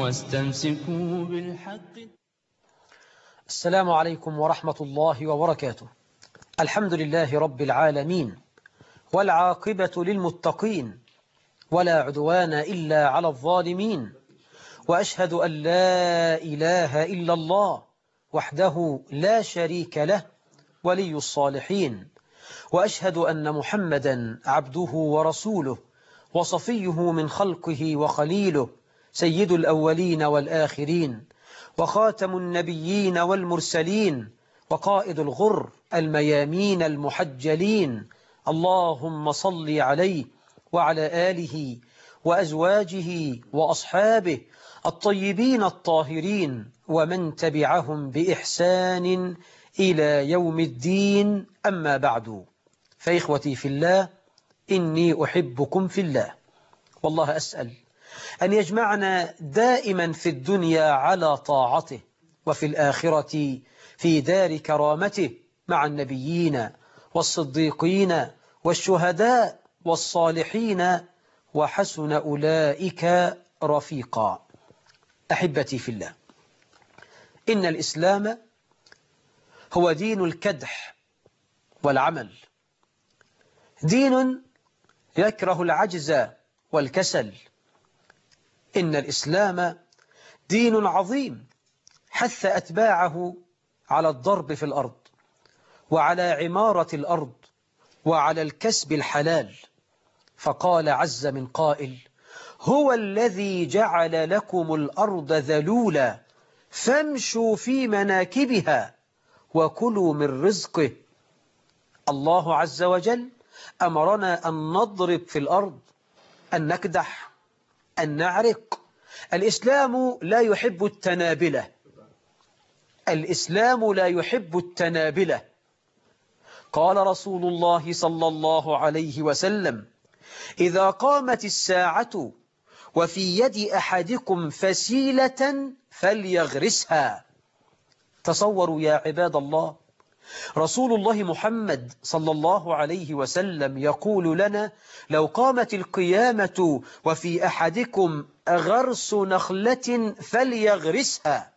واستمسكوا بالحق السلام عليكم ورحمة الله وبركاته الحمد لله رب العالمين والعاقبة للمتقين ولا عدوان إلا على الظالمين وأشهد أن لا إله إلا الله وحده لا شريك له ولي الصالحين وأشهد أن محمدا عبده ورسوله وصفيه من خلقه وخليله سيد الأولين والآخرين وخاتم النبيين والمرسلين وقائد الغر الميامين المحجلين اللهم صل عليه وعلى آله وأزواجه وأصحابه الطيبين الطاهرين ومن تبعهم بإحسان إلى يوم الدين أما بعد فإخوتي في الله إني أحبكم في الله والله أسأل أن يجمعنا دائما في الدنيا على طاعته وفي الآخرة في دار كرامته مع النبيين والصديقين والشهداء والصالحين وحسن أولئك رفيقا أحبتي في الله إن الإسلام هو دين الكدح والعمل دين يكره العجز والكسل إن الإسلام دين عظيم حث أتباعه على الضرب في الأرض وعلى عمارة الأرض وعلى الكسب الحلال فقال عز من قائل هو الذي جعل لكم الأرض ذلولا فامشوا في مناكبها وكلوا من رزقه الله عز وجل أمرنا أن نضرب في الأرض أن نكدح أن نعرق الإسلام لا يحب التنابلة الإسلام لا يحب التنابلة قال رسول الله صلى الله عليه وسلم إذا قامت الساعة وفي يد أحدكم فسيلة فليغرسها تصوروا يا عباد الله رسول الله محمد صلى الله عليه وسلم يقول لنا لو قامت القيامة وفي أحدكم غرس نخلة فليغرسها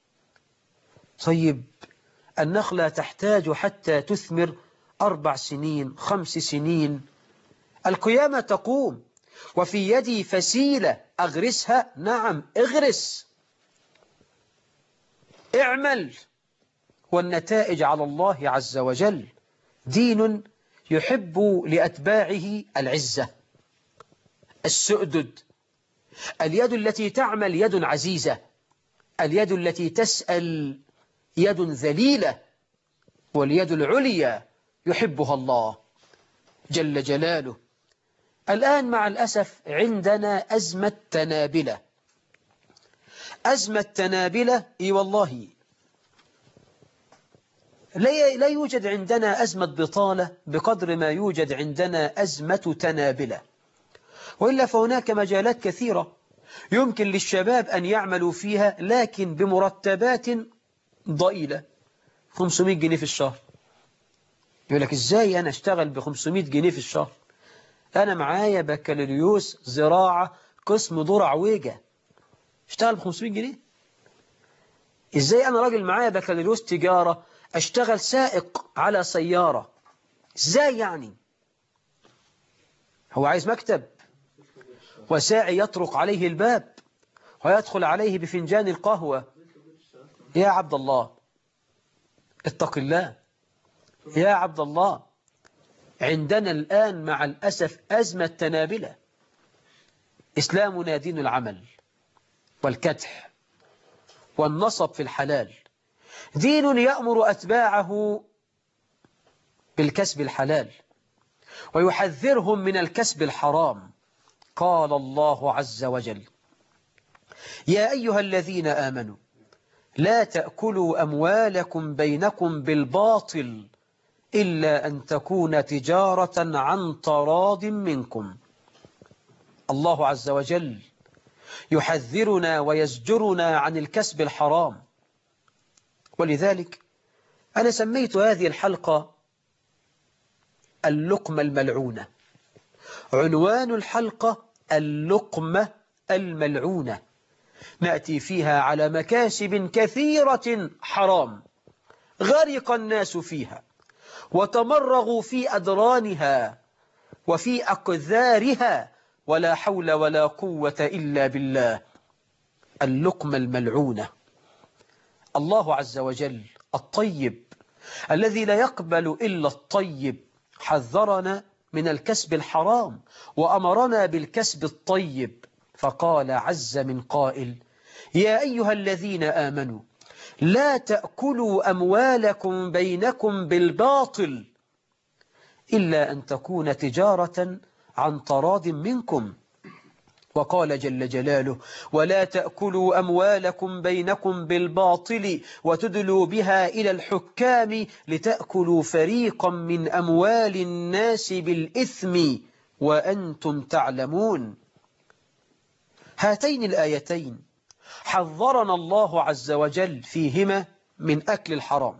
طيب النخلة تحتاج حتى تثمر أربع سنين خمس سنين القيامة تقوم وفي يدي فسيلة أغرسها نعم اغرس اعمل والنتائج على الله عز وجل دين يحب لأتباعه العزة السؤدد اليد التي تعمل يد عزيزة اليد التي تسأل يد ذليلة واليد العليا يحبها الله جل جلاله الآن مع الأسف عندنا أزمة تنابلة أزمة تنابلة إي والله لا يوجد عندنا أزمة بطالة بقدر ما يوجد عندنا أزمة تنابلة وإلا فهناك مجالات كثيرة يمكن للشباب أن يعملوا فيها لكن بمرتبات ضئيلة 500 جنيه في الشهر يقول لك إزاي أنا أشتغل ب 500 جنيه في الشهر أنا معايا بكالوريوس زراعة قسم ذرع ويجا اشتغل ب 500 جنيه إزاي أنا راجل معايا بكالوريوس تجارة أشتغل سائق على سيارة إزاي يعني هو عايز مكتب وساعي يطرق عليه الباب ويدخل عليه بفنجان القهوة يا عبد الله اتق الله يا عبد الله عندنا الآن مع الأسف أزمة تنابلة إسلامنا دين العمل والكدح والنصب في الحلال دين يأمر أتباعه بالكسب الحلال ويحذرهم من الكسب الحرام قال الله عز وجل يا أيها الذين آمنوا لا تأكلوا أموالكم بينكم بالباطل إلا أن تكون تجارة عن تراض منكم الله عز وجل يحذرنا ويزجرنا عن الكسب الحرام ولذلك أنا سميت هذه الحلقة اللقمة الملعونة عنوان الحلقة اللقمة الملعونة نأتي فيها على مكاسب كثيرة حرام غرق الناس فيها وتمرغوا في أدرانها وفي أقذارها ولا حول ولا قوة إلا بالله اللقمة الملعونة الله عز وجل الطيب الذي لا يقبل إلا الطيب حذرنا من الكسب الحرام وأمرنا بالكسب الطيب فقال عز من قائل يا أيها الذين آمنوا لا تأكلوا أموالكم بينكم بالباطل إلا أن تكون تجارة عن تراض منكم وقال جل جلاله ولا تأكلوا أموالكم بينكم بالباطل وتدلوا بها إلى الحكام لتأكلوا فريقا من أموال الناس بالإثم وأنتم تعلمون هاتين الآيتين حذرنا الله عز وجل فيهما من أكل الحرام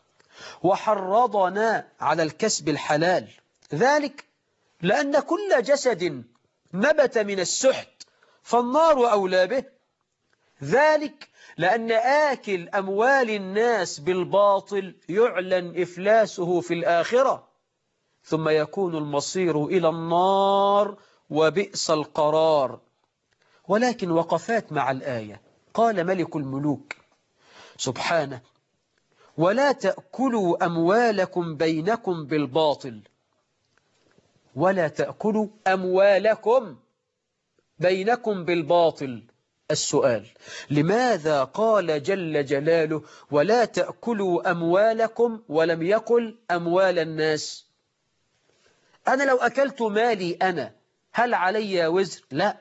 وحرضنا على الكسب الحلال ذلك لأن كل جسد نبت من السحت فالنار أولى به ذلك لأن آكل أموال الناس بالباطل يعلن إفلاسه في الآخرة ثم يكون المصير إلى النار وبئس القرار ولكن وقفات مع الآية قال ملك الملوك سبحانه ولا تأكلوا أموالكم بينكم بالباطل ولا تأكلوا أموالكم بينكم بالباطل السؤال لماذا قال جل جلاله ولا تأكلوا أموالكم ولم يقل أموال الناس أنا لو أكلت مالي أنا هل علي وزر لا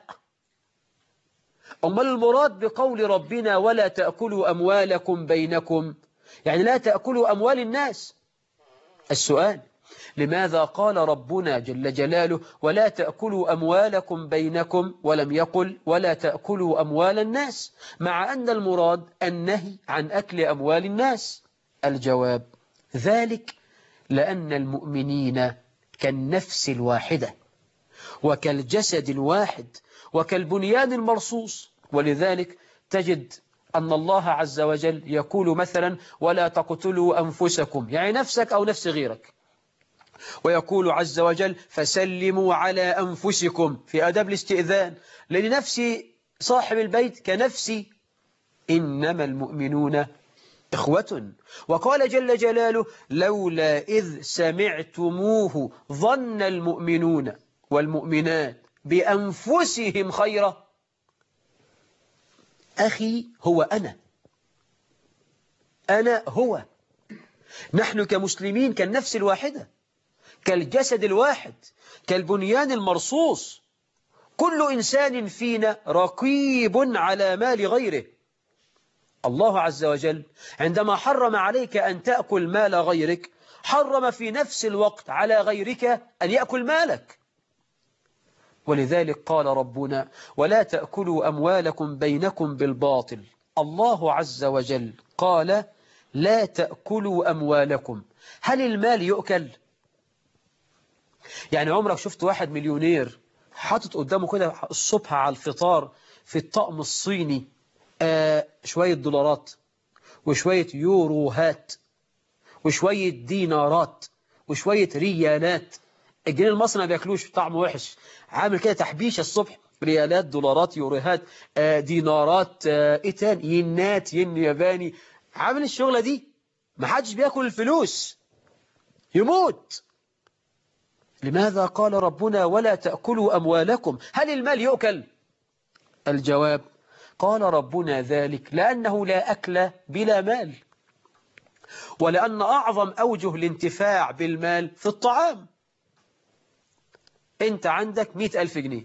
أما المراد بقول ربنا ولا تأكلوا أموالكم بينكم يعني لا تأكلوا أموال الناس السؤال لماذا قال ربنا جل جلاله ولا تأكلوا أموالكم بينكم ولم يقل ولا تأكلوا أموال الناس مع أن المراد النهي عن أكل أموال الناس الجواب ذلك لأن المؤمنين كالنفس الواحدة وكالجسد الواحد وكالبنيان المرصوص ولذلك تجد أن الله عز وجل يقول مثلا ولا تقتلوا أنفسكم يعني نفسك أو نفس غيرك ويقول عز وجل فسلموا على أنفسكم في أدب الاستئذان لأن نفسي صاحب البيت كنفسي إنما المؤمنون إخوة وقال جل جلاله لولا إذ سمعتموه ظن المؤمنون والمؤمنات بأنفسهم خيرا أخي هو أنا أنا هو نحن كمسلمين كالنفس الواحدة كالجسد الواحد كالبنيان المرصوص كل إنسان فينا رقيب على مال غيره الله عز وجل عندما حرم عليك أن تأكل مال غيرك حرم في نفس الوقت على غيرك أن يأكل مالك ولذلك قال ربنا ولا تأكلوا أموالكم بينكم بالباطل الله عز وجل قال لا تأكلوا أموالكم هل المال يؤكل؟ يعني عمرك شفت واحد مليونير حاطط قدامه كده الصبح على الفطار في الطقم الصيني آه شوية دولارات وشوية يوروهات وشوية دينارات وشوية ريالات الجنيه المصري ما بياكلوش طعمه وحش عامل كده تحبيش الصبح ريالات دولارات يوروهات آه دينارات آه ايه تاني ينات ين ياباني عامل الشغلة دي ما حدش بياكل الفلوس يموت لماذا قال ربنا ولا تأكلوا أموالكم هل المال يؤكل الجواب قال ربنا ذلك لأنه لا أكل بلا مال ولأن أعظم أوجه الانتفاع بالمال في الطعام أنت عندك مئة ألف جنيه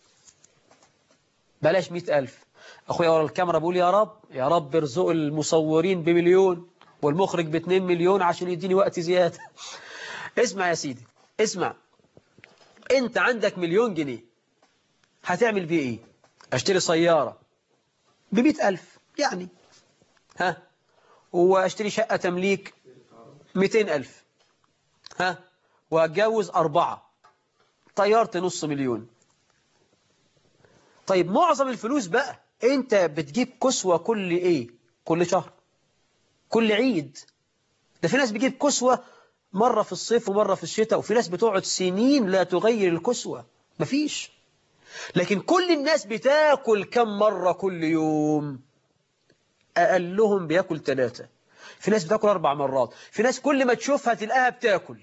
بلاش مئة ألف أخويا ورا الكاميرا بقول يا رب يا رب ارزق المصورين بمليون والمخرج باتنين مليون عشان يديني وقت زيادة اسمع يا سيدي اسمع انت عندك مليون جنيه هتعمل بيه ايه اشتري سيارة بمئة ألف يعني ها واشتري شقة تمليك مئتين ألف ها واتجوز أربعة طيارة نص مليون طيب معظم الفلوس بقى انت بتجيب كسوة كل ايه كل شهر كل عيد ده في ناس بتجيب كسوة مرة في الصيف ومرة في الشتاء وفي ناس بتقعد سنين لا تغير الكسوة مفيش لكن كل الناس بتاكل كم مرة كل يوم أقلهم بياكل ثلاثة في ناس بتاكل أربع مرات في ناس كل ما تشوفها تلقاها بتاكل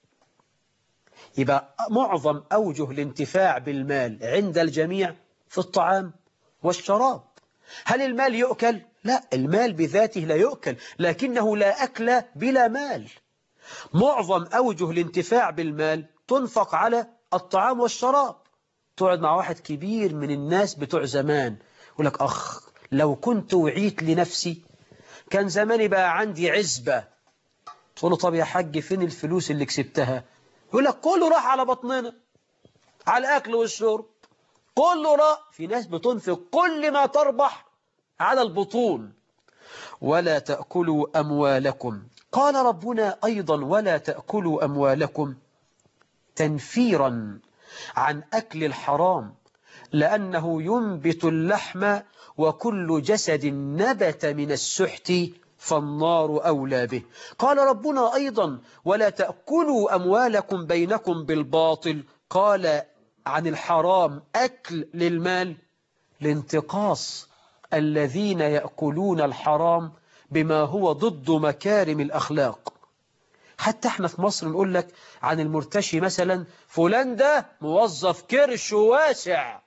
يبقى معظم أوجه الانتفاع بالمال عند الجميع في الطعام والشراب هل المال يؤكل؟ لا المال بذاته لا يؤكل لكنه لا أكل بلا مال معظم أوجه الانتفاع بالمال تنفق على الطعام والشراب تقعد مع واحد كبير من الناس بتوع زمان يقول لك أخ لو كنت وعيت لنفسي كان زماني بقى عندي عزبة تقول له طب يا حاج فين الفلوس اللي كسبتها يقول لك كله راح على بطننا على الأكل والشرب كله راح في ناس بتنفق كل ما تربح على البطون ولا تأكلوا أموالكم قال ربنا أيضا ولا تأكلوا أموالكم تنفيرا عن أكل الحرام لأنه ينبت اللحم وكل جسد نبت من السحت فالنار أولى به قال ربنا أيضا ولا تأكلوا أموالكم بينكم بالباطل قال عن الحرام أكل للمال لانتقاص الذين يأكلون الحرام بما هو ضد مكارم الأخلاق حتى احنا في مصر نقول لك عن المرتشي مثلا فلان ده موظف كرش واسع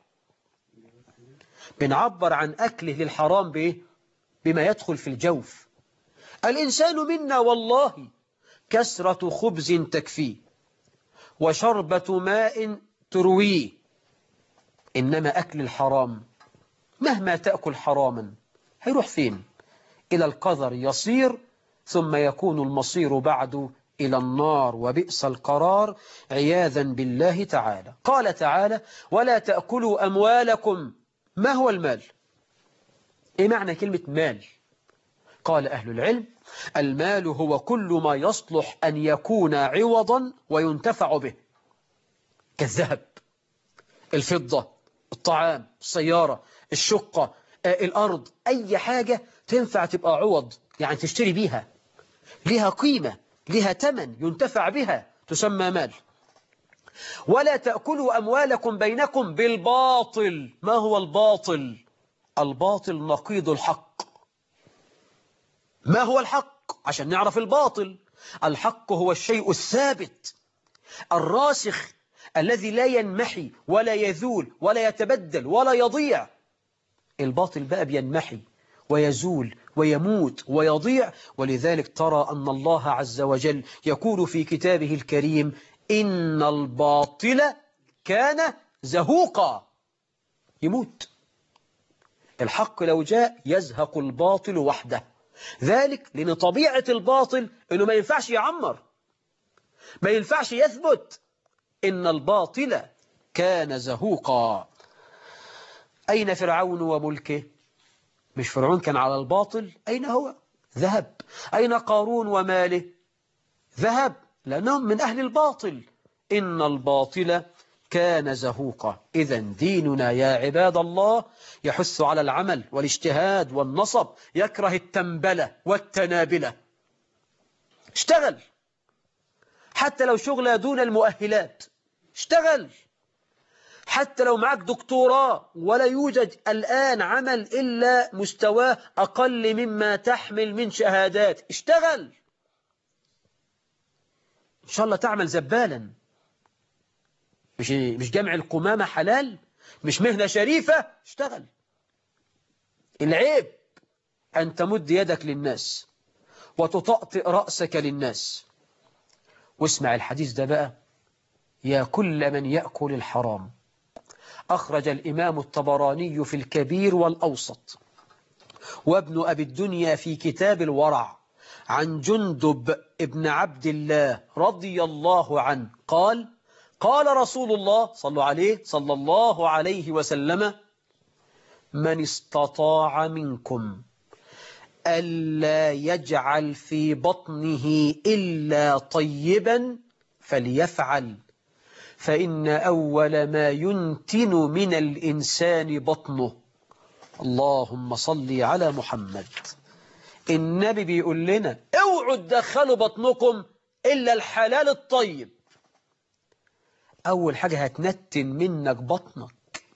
بنعبر عن أكله للحرام بإيه؟ بما يدخل في الجوف الإنسان منا والله كسرة خبز تكفيه وشربة ماء ترويه إنما أكل الحرام مهما تأكل حراما هيروح فين إلى القذر يصير ثم يكون المصير بعد إلى النار وبئس القرار عياذا بالله تعالى قال تعالى ولا تأكلوا أموالكم ما هو المال إيه معنى كلمة مال قال أهل العلم المال هو كل ما يصلح أن يكون عوضا وينتفع به كالذهب الفضة الطعام السيارة الشقة الأرض أي حاجة تنفع تبقى عوض يعني تشتري بيها لها قيمة لها تمن ينتفع بها تسمى مال ولا تأكلوا أموالكم بينكم بالباطل ما هو الباطل الباطل نقيض الحق ما هو الحق عشان نعرف الباطل الحق هو الشيء الثابت الراسخ الذي لا ينمحي ولا يذول ولا يتبدل ولا يضيع الباطل بقى بينمحي ويزول ويموت ويضيع ولذلك ترى أن الله عز وجل يقول في كتابه الكريم إن الباطل كان زهوقا يموت الحق لو جاء يزهق الباطل وحده ذلك لأن طبيعة الباطل أنه ما ينفعش يعمر ما ينفعش يثبت إن الباطل كان زهوقا أين فرعون وملكه مش فرعون كان على الباطل أين هو ذهب أين قارون وماله ذهب لأنهم من أهل الباطل إن الباطل كان زهوقا إذا ديننا يا عباد الله يحث على العمل والاجتهاد والنصب يكره التنبلة والتنابلة اشتغل حتى لو شغل دون المؤهلات اشتغل حتى لو معك دكتوراه ولا يوجد الآن عمل إلا مستواه أقل مما تحمل من شهادات اشتغل إن شاء الله تعمل زبالا مش مش جمع القمامة حلال مش مهنة شريفة اشتغل العيب أن تمد يدك للناس وتطأطئ رأسك للناس واسمع الحديث ده بقى يا كل من يأكل الحرام أخرج الإمام الطبراني في الكبير والأوسط وابن أبي الدنيا في كتاب الورع عن جندب ابن عبد الله رضي الله عنه قال قال رسول الله صلى عليه صلى الله عليه وسلم من استطاع منكم ألا يجعل في بطنه إلا طيبا فليفعل فإن أول ما ينتن من الإنسان بطنه اللهم صل على محمد النبي بيقول لنا اوعوا تدخلوا بطنكم إلا الحلال الطيب أول حاجة هتنتن منك بطنك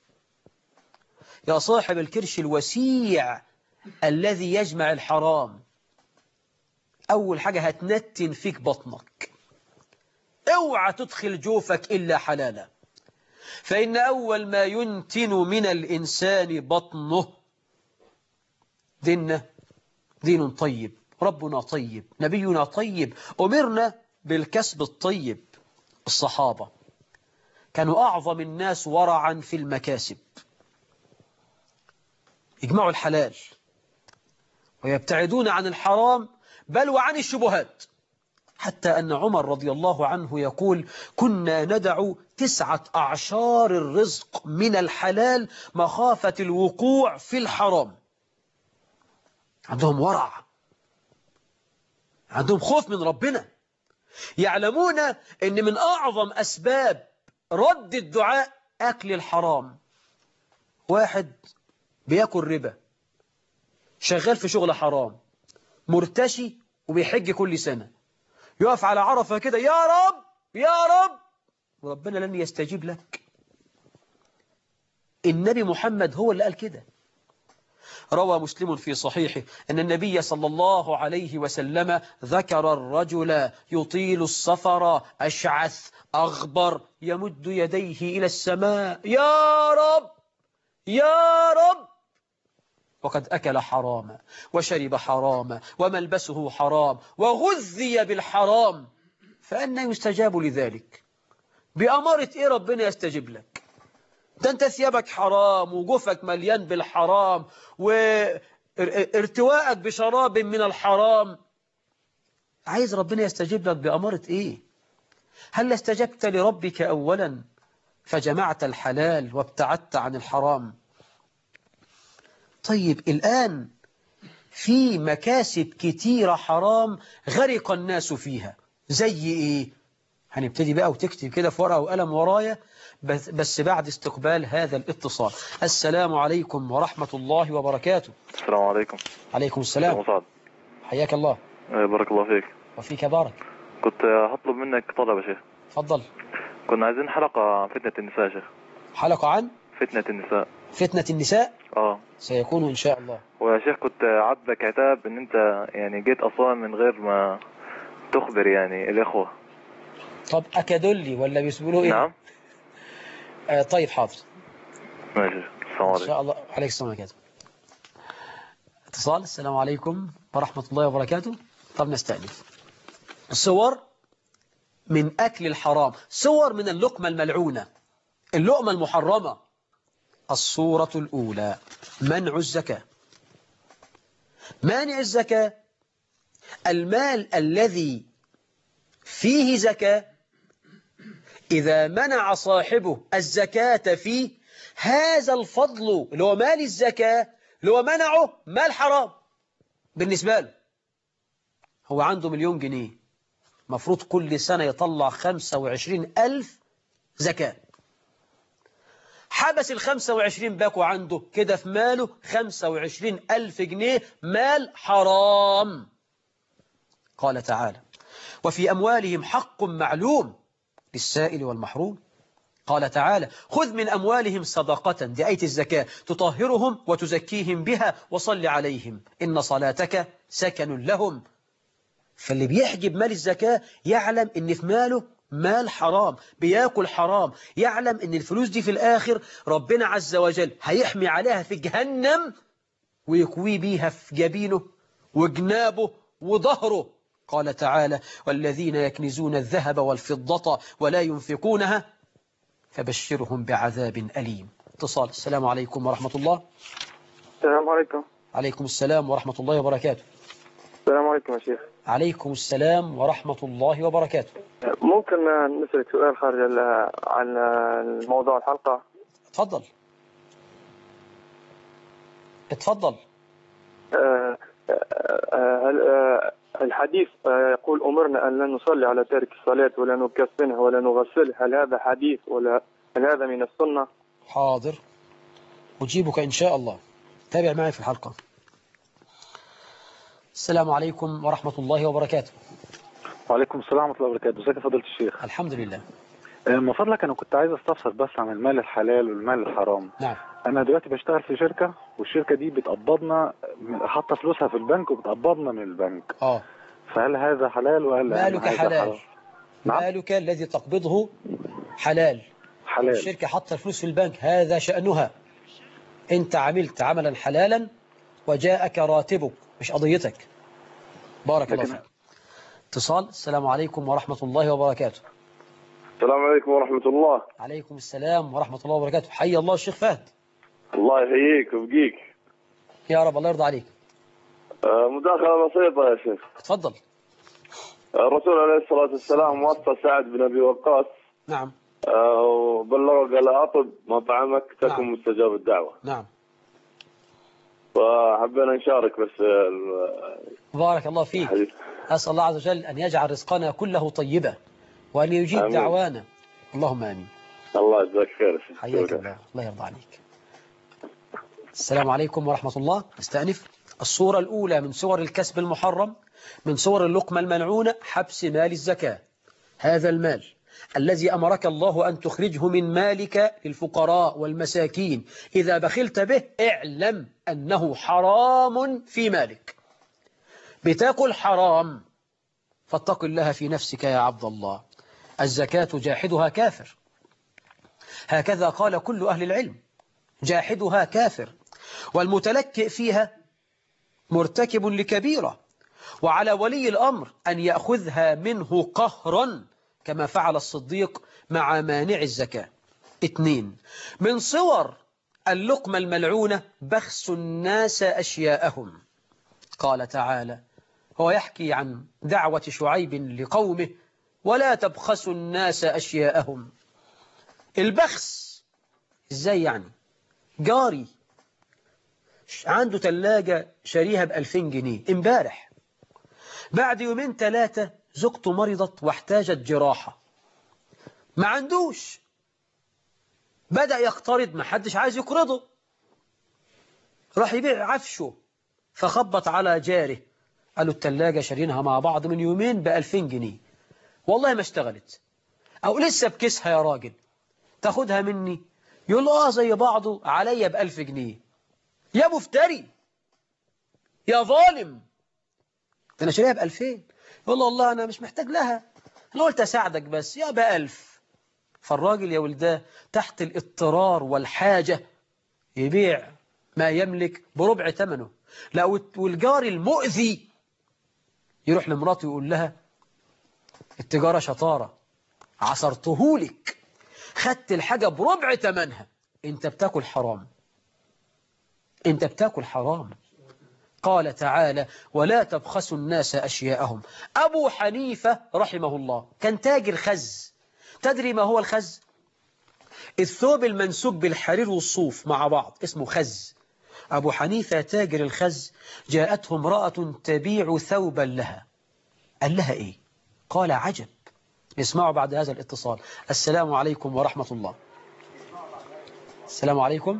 يا صاحب الكرش الوسيع الذي يجمع الحرام أول حاجة هتنتن فيك بطنك اوعى تدخل جوفك إلا حلالا فإن أول ما ينتن من الإنسان بطنه ديننا دين طيب ربنا طيب نبينا طيب أمرنا بالكسب الطيب الصحابة كانوا أعظم الناس ورعا في المكاسب يجمعوا الحلال ويبتعدون عن الحرام بل وعن الشبهات حتى أن عمر رضي الله عنه يقول كنا ندع تسعة أعشار الرزق من الحلال مخافة الوقوع في الحرام عندهم ورع عندهم خوف من ربنا يعلمون أن من أعظم أسباب رد الدعاء أكل الحرام واحد بياكل ربا شغال في شغل حرام مرتشي وبيحج كل سنة يقف على عرفة كده يا رب يا رب وربنا لن يستجيب لك النبي محمد هو اللي قال كده روى مسلم في صحيحه أن النبي صلى الله عليه وسلم ذكر الرجل يطيل السفر أشعث أغبر يمد يديه إلى السماء يا رب يا رب وقد أكل حراما وشرب حراما وملبسه حرام وغذي بالحرام فأنا يستجاب لذلك بأمارة إيه ربنا يستجيب لك ده أنت ثيابك حرام وجفك مليان بالحرام وارتواءك بشراب من الحرام عايز ربنا يستجيب لك بأمارة إيه هل استجبت لربك أولا فجمعت الحلال وابتعدت عن الحرام طيب الآن في مكاسب كتيرة حرام غرق الناس فيها زي إيه هنبتدي بقى وتكتب كده في ورقة وقلم ورايا بس, بس بعد استقبال هذا الاتصال السلام عليكم ورحمة الله وبركاته السلام عليكم عليكم السلام مساعد حياك الله بارك الله فيك وفيك بارك كنت هطلب منك طلب يا شيخ تفضل كنا عايزين حلقة عن فتنة النساء يا شيخ حلقة عن فتنة النساء فتنة النساء اه سيكون إن شاء الله ويا شيخ كنت عاتبك عتاب ان انت يعني جيت اصلا من غير ما تخبر يعني الاخوة طب أكدلي ولا بيسمونه إيه نعم آه طيب حاضر ماشي السلام إن عليكم شاء الله عليك السلام عليكم اتصال السلام عليكم ورحمة الله وبركاته طب نستأنف صور من أكل الحرام صور من اللقمة الملعونة اللقمة المحرمة الصورة الأولى منع الزكاة مانع الزكاة المال الذي فيه زكاة إذا منع صاحبه الزكاة فيه هذا الفضل اللي هو مال الزكاة اللي هو منعه مال حرام بالنسبة له هو عنده مليون جنيه مفروض كل سنة يطلع خمسة وعشرين ألف زكاة حبس الخمسة وعشرين باكو عنده كده في ماله خمسة وعشرين ألف جنيه مال حرام قال تعالى وفي أموالهم حق معلوم للسائل والمحروم قال تعالى خذ من أموالهم صدقة دي آية الزكاة تطهرهم وتزكيهم بها وصل عليهم إن صلاتك سكن لهم فاللي بيحجب مال الزكاة يعلم إن في ماله مال حرام بياكل حرام يعلم إن الفلوس دي في الآخر ربنا عز وجل هيحمي عليها في جهنم ويكوي بيها في جبينه وجنابه وظهره قال تعالى والذين يكنزون الذهب والفضة ولا ينفقونها فبشرهم بعذاب أليم اتصال السلام عليكم ورحمة الله السلام عليكم عليكم السلام ورحمة الله وبركاته السلام عليكم يا شيخ عليكم السلام ورحمة الله وبركاته ممكن نسألك سؤال خارج ال- عن موضوع الحلقة اتفضل اتفضل آه، آه، هل- آه، الحديث آه، يقول أمرنا أن لا نصلي على تارك الصلاة ولا نكفنه ولا نغسله هل هذا حديث ولا هل هذا من السنة حاضر أجيبك إن شاء الله تابع معي في الحلقة السلام عليكم ورحمة الله وبركاته وعليكم السلام ورحمة الله وبركاته ازيك يا فضيلة الشيخ الحمد لله آه، من فضلك أنا كنت عايز أستفسر بس عن المال الحلال والمال الحرام نعم أنا دلوقتي بشتغل في شركة والشركة دي بتقبضنا حاطة فلوسها في البنك وبتقبضنا من البنك آه فهل هذا حلال ولا مالك هذا حلال حرام؟ نعم مالك الذي تقبضه حلال حلال الشركة حاطة الفلوس في البنك هذا شأنها أنت عملت عملا حلالا وجاءك راتبك مش قضيتك بارك الله لكن- فيك اتصال السلام عليكم ورحمة الله وبركاته السلام عليكم ورحمة الله عليكم السلام ورحمة الله وبركاته حي الله الشيخ فهد الله يحييك ويبقيك يا رب الله يرضى عليك آه، مداخلة بسيطة يا شيخ اتفضل آه، الرسول عليه الصلاة والسلام وصى سعد بن أبي وقاص نعم آه، وبلغه قال أطب مطعمك تكن نعم. مستجاب الدعوة نعم فحبينا نشارك بس آه، بارك الله فيك الحديث أسأل الله عز وجل أن يجعل رزقنا كله طيبا وأن يجيب آمين. دعوانا اللهم آمين الله يجزاك خير يا شيخ حياك الله الله يرضى عليك السلام عليكم ورحمة الله استأنف الصورة الأولى من صور الكسب المحرم من صور اللقمة الملعونة حبس مال الزكاة هذا المال الذي أمرك الله أن تخرجه من مالك للفقراء والمساكين إذا بخلت به اعلم أنه حرام في مالك بتاكل حرام فاتق الله في نفسك يا عبد الله الزكاة جاحدها كافر هكذا قال كل أهل العلم جاحدها كافر والمتلكئ فيها مرتكب لكبيرة وعلى ولي الأمر أن يأخذها منه قهرا كما فعل الصديق مع مانع الزكاة اثنين من صور اللقمة الملعونة بخس الناس أشياءهم قال تعالى هو يحكي عن دعوة شعيب لقومه ولا تبخسوا الناس أشياءهم البخس ازاي يعني جاري عنده ثلاجة شاريها بألفين جنيه امبارح بعد يومين ثلاثة زوجته مرضت واحتاجت جراحة ما عندوش بدأ يقترض ما حدش عايز يقرضه راح يبيع عفشه فخبط على جاره قالوا الثلاجة شارينها مع بعض من يومين بألفين جنيه والله ما اشتغلت أو لسه بكسها يا راجل تاخدها مني يقول له اه زي بعضه عليا بألف جنيه يا مفتري يا ظالم ده انا شاريها بألفين يقول له والله انا مش محتاج لها انا قلت اساعدك بس يا بألف فالراجل يا ولداه تحت الاضطرار والحاجة يبيع ما يملك بربع ثمنه لا والجار المؤذي يروح لمراته يقول لها التجارة شطارة عصرتهولك خدت الحاجة بربع ثمنها انت بتاكل حرام انت بتاكل حرام قال تعالى ولا تبخسوا الناس أشياءهم أبو حنيفة رحمه الله كان تاجر خز تدري ما هو الخز الثوب المنسوب بالحرير والصوف مع بعض اسمه خز أبو حنيفة تاجر الخز جاءته امرأة تبيع ثوبا لها قال لها إيه قال عجب اسمعوا بعد هذا الاتصال السلام عليكم ورحمة الله السلام عليكم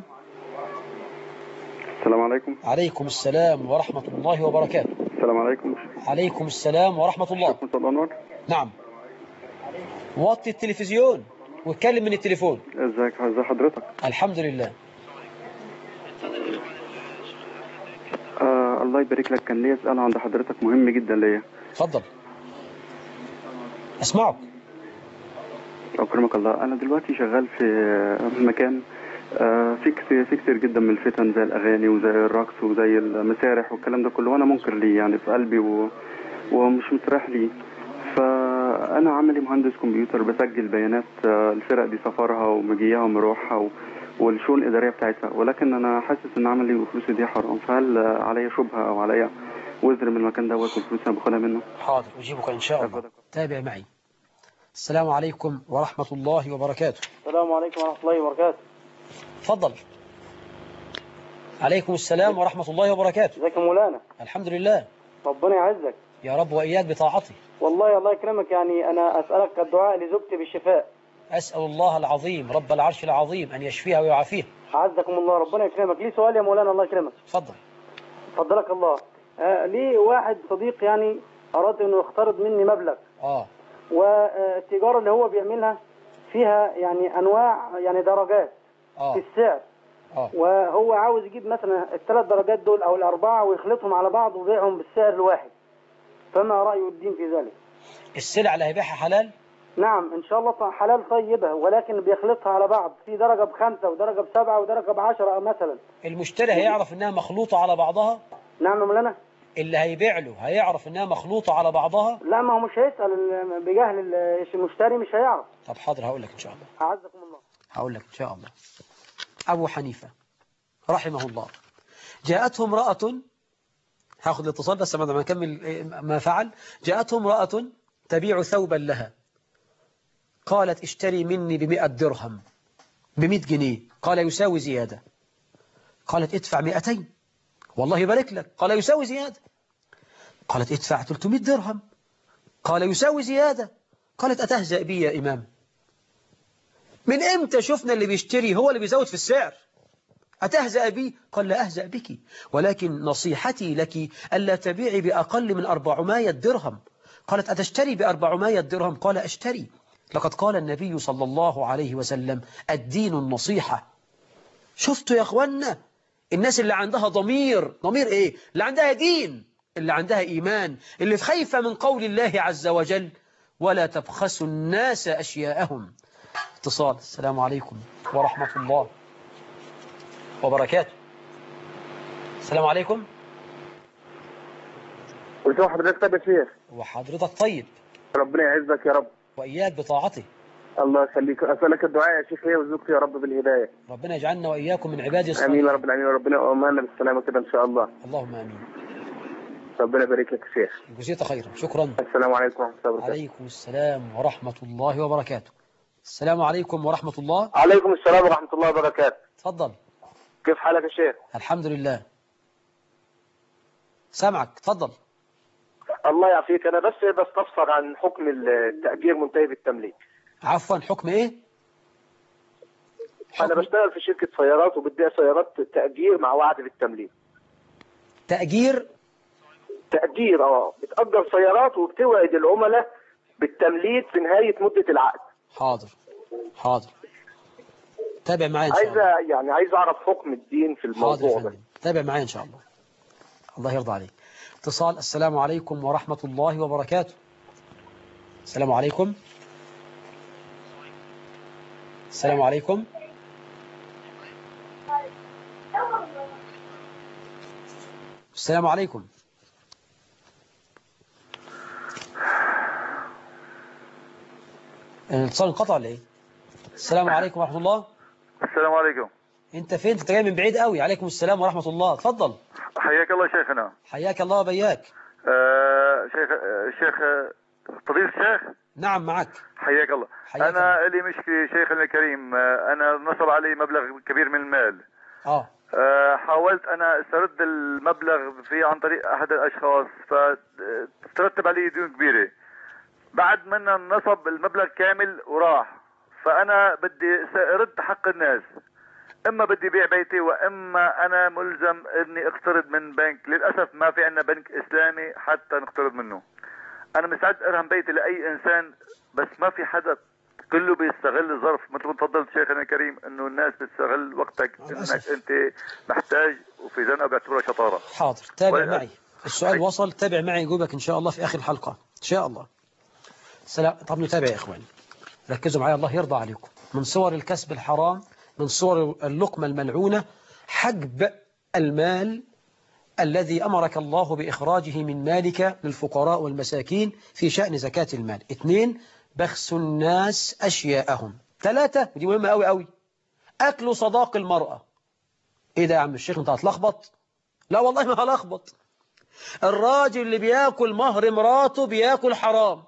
السلام عليكم عليكم السلام ورحمة الله وبركاته السلام عليكم عليكم السلام ورحمة الله مساء الأنوار نعم وطي التلفزيون واتكلم من التليفون ازيك ازي حضرتك الحمد لله آه الله يبارك لك كان ليا سؤال عند حضرتك مهم جدا ليا اتفضل اسمعك أكرمك الله أنا دلوقتي شغال في مكان آه، في كتير في كتير جدا من الفتن زي الأغاني وزي الرقص وزي المسارح والكلام ده كله وأنا منكر ليه يعني في قلبي و... ومش متريح ليه فأنا عملي مهندس كمبيوتر بسجل بيانات آه، الفرق دي سفرها ومجيها ومروحها و... والشؤون الإدارية بتاعتها ولكن أنا حاسس إن عملي وفلوسي دي حرام فهل آه، عليا شبهة أو عليا وزر من المكان دوت والفلوس أنا باخدها منه؟ حاضر أجيبك إن شاء الله تابع معي السلام عليكم ورحمة الله وبركاته السلام عليكم ورحمة الله وبركاته تفضل عليكم السلام ورحمة الله وبركاته ازيك يا مولانا الحمد لله ربنا يعزك يا رب وإياك بطاعته والله الله يكرمك يعني أنا أسألك الدعاء لزوجتي بالشفاء أسأل الله العظيم رب العرش العظيم أن يشفيها ويعافيها أعزكم الله ربنا يكرمك لي سؤال يا مولانا الله يكرمك اتفضل فضلك الله آه لي واحد صديق يعني أراد إنه يقترض مني مبلغ اه والتجارة اللي هو بيعملها فيها يعني أنواع يعني درجات في اه السعر اه وهو عاوز يجيب مثلا الثلاث درجات دول أو الأربعة ويخلطهم على بعض ويبيعهم بالسعر الواحد فما رأي الدين في ذلك السلع اللي هيبيعها حلال نعم إن شاء الله ط- حلال طيبة ولكن بيخلطها على بعض في درجة بخمسة ودرجة بسبعة ودرجة بعشرة مثلا المشتري هيعرف انها مخلوطة على بعضها نعم يا مولانا اللي هيبيع له هيعرف انها مخلوطة على بعضها لا ما هو مش هيسأل ال- بجهل ال- المشتري مش هيعرف طب حاضر هقول لك ان شاء الله أعزكم الله هقول لك ان شاء الله ابو حنيفة رحمه الله جاءته امرأة هاخد الاتصال بس بعد ما نكمل إيه ما فعل جاءته امرأة تبيع ثوبا لها قالت اشتري مني بمئة درهم بمئة جنيه قال يساوي زيادة قالت ادفع مئتين والله يبارك لك قال يساوي زيادة قالت ادفع 300 درهم قال يساوي زيادة قالت أتهزأ بي يا إمام من إمتى شفنا اللي بيشتري هو اللي بيزود في السعر أتهزأ بي قال لا أهزأ بك ولكن نصيحتي لك ألا تبيعي بأقل من أربعمائة درهم قالت أتشتري بأربعمائة درهم قال أشتري لقد قال النبي صلى الله عليه وسلم الدين النصيحة شفتوا يا أخوانا الناس اللي عندها ضمير ضمير إيه اللي عندها دين اللي عندها إيمان اللي خايفة من قول الله عز وجل ولا تبخسوا الناس أشياءهم اتصال السلام عليكم ورحمة الله وبركاته السلام عليكم كل سنة وحضرتك طيب يا شيخ وحضرتك طيب ربنا يعزك يا رب وإياك بطاعته الله يخليك أسألك الدعاء يا شيخ ليا وزوجتي يا رب بالهداية ربنا يجعلنا وإياكم من عباده آمين يا الصالحين رب العالمين وربنا يؤمننا بالسلامة كده إن شاء الله اللهم آمين ربنا يبارك لك يا شيخ جزيت خيرا شكرا السلام عليكم ورحمة الله وبركاته عليكم السلام ورحمة الله وبركاته السلام عليكم ورحمة الله عليكم السلام ورحمة الله وبركاته تفضل كيف حالك يا شيخ الحمد لله سامعك تفضل الله يعافيك أنا بس بستفسر عن حكم التأجير منتهي بالتمليك عفوا حكم ايه أنا حكم بشتغل في شركة سيارات وبدي سيارات تأجير مع وعد بالتمليك تأجير تأجير اه بتأجر سيارات وبتوعد العملاء بالتمليك في نهاية مدة العقد حاضر حاضر تابع معايا إن شاء عايز الله يعني عايز أعرف حكم الدين في حاضر الموضوع يا ده فندم تابع معايا إن شاء الله الله يرضى عليك اتصال السلام عليكم ورحمة الله وبركاته السلام عليكم السلام عليكم السلام عليكم الاتصال انقطع ولا ايه السلام عليكم ورحمة الله السلام عليكم انت فين انت جاي من بعيد قوي عليكم السلام ورحمة الله اتفضل حياك الله شيخنا حياك الله وبياك آه شيخ آه شيخ آه، فضيلة الشيخ نعم معك حياك الله حياك أنا لي مشكلة شيخنا الكريم آه أنا نصب علي مبلغ كبير من المال اه آه حاولت أنا استرد المبلغ في عن طريق أحد الأشخاص فترتب علي ديون كبيرة بعد من نصب المبلغ كامل وراح فأنا بدي أرد حق الناس اما بدي بيع بيتي واما انا ملزم اني اقترض من بنك للاسف ما في عندنا بنك اسلامي حتى نقترض منه انا مستعد ارهن بيتي لاي انسان بس ما في حدا كله بيستغل الظرف مثل ما تفضلت شيخنا الكريم انه الناس بتستغل وقتك انك للأسف. انت محتاج وفي زنقه بيعتبرها شطاره حاضر تابع ولا- معي السؤال وصل تابع معي يجوبك إن شاء الله في آخر الحلقة إن شاء الله سلام طب نتابع يا إخواني ركزوا معي الله يرضى عليكم من صور الكسب الحرام من صور اللقمة الملعونة حجب المال الذي أمرك الله بإخراجه من مالك للفقراء والمساكين في شأن زكاة المال اثنين بخس الناس أشياءهم ثلاثة ودي مهمة أوي أوي أكل صداق المرأة إيه ده يا عم الشيخ أنت هتلخبط لا والله ما هلخبط الراجل اللي بياكل مهر مراته بياكل حرام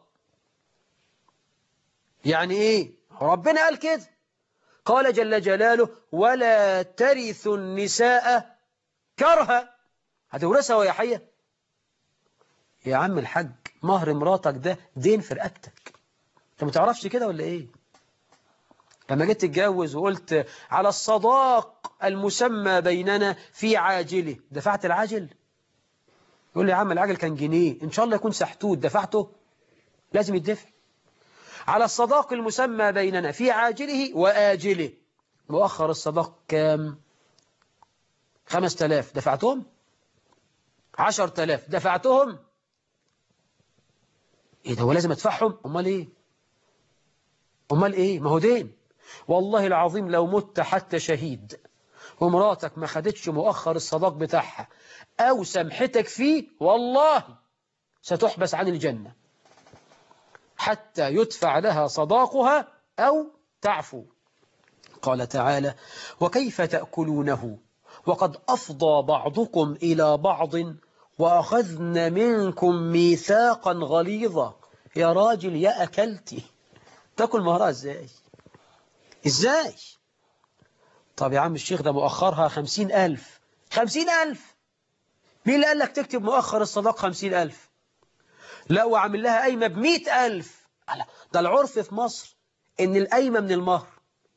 يعني ايه ربنا قال كده قال جل جلاله ولا ترثوا النساء كرها هتورثها وهي حية يا عم الحاج مهر مراتك ده دين في رقبتك انت ما تعرفش كده ولا ايه لما جيت تتجوز وقلت على الصداق المسمى بيننا في عاجله دفعت العاجل يقول لي يا عم العاجل كان جنيه إن شاء الله يكون سحتوت دفعته لازم يدفع على الصداق المسمى بيننا في عاجله وآجله مؤخر الصداق كام خمس تلاف دفعتهم عشر تلاف دفعتهم ايه ده هو لازم ادفعهم امال ايه امال ايه ما هو دين والله العظيم لو مت حتى شهيد ومراتك ما خدتش مؤخر الصداق بتاعها او سمحتك فيه والله ستحبس عن الجنة حتى يدفع لها صداقها او تعفو قال تعالى وكيف تأكلونه وقد أفضى بعضكم إلى بعض وأخذن منكم ميثاقا غليظا يا راجل يا أكلتي تاكل مهرها إزاي إزاي طب يا عم الشيخ ده مؤخرها خمسين ألف خمسين ألف مين اللي قال لك تكتب مؤخر الصداق خمسين ألف لا وعامل لها قايمة بمئة ألف ده العرف في مصر إن القايمة من المهر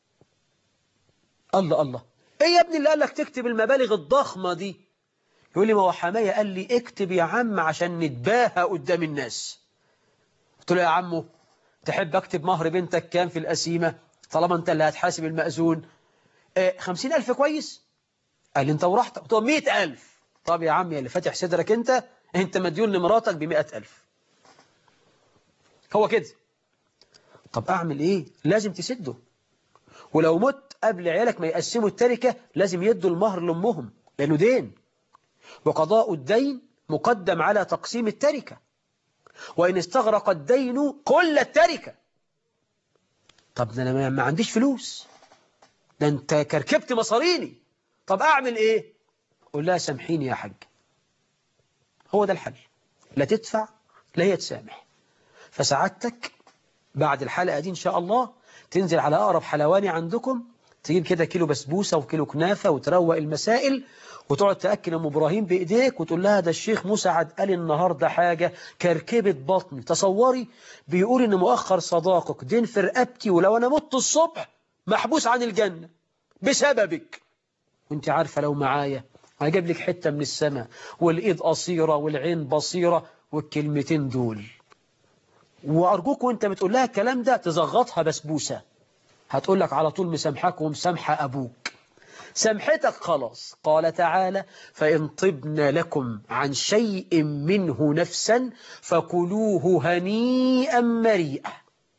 الله الله ايه يا ابني اللي قال لك تكتب المبالغ الضخمة دي يقول لي ما هو حماية قال لي اكتب يا عم عشان نتباهى قدام الناس قلت له يا عمو تحب اكتب مهر بنتك كام في القسيمة طالما انت اللي هتحاسب المأذون اه خمسين ألف كويس قال لي انت ورحت قلت له مئة ألف طب يا عم يا اللي فاتح صدرك انت انت مديون لمراتك بمئة ألف هو كده طب اعمل ايه لازم تسده ولو مت قبل عيالك ما يقسموا التركة لازم يدوا المهر لأمهم لأنه دين وقضاء الدين مقدم على تقسيم التركة وإن استغرق الدين كل التركة طب ده أنا ما عنديش فلوس ده أنت كركبت مصاريني طب أعمل إيه قول لها سامحيني يا حاج هو ده الحل لا تدفع لا هي تسامح فسعادتك بعد الحلقة دي إن شاء الله تنزل على أقرب حلواني عندكم تجيب كده كيلو بسبوسة وكيلو كنافة وتروق المسائل وتقعد تأكل أم إبراهيم بإيديك وتقول لها ده الشيخ مسعد قال النهاردة حاجة كركبة بطني تصوري بيقول إن مؤخر صداقك دين في رقبتي ولو أنا مت الصبح محبوس عن الجنة بسببك وانت عارفة لو معايا هجيب لك حتة من السماء والإيد قصيرة والعين بصيرة والكلمتين دول وأرجوك وانت بتقول لها الكلام ده تزغطها بسبوسة هتقول لك على طول مسامحك ومسامحة أبوك سامحتك خلاص قال تعالى فإن طبن لكم عن شيء منه نفسا فكلوه هنيئا مريئا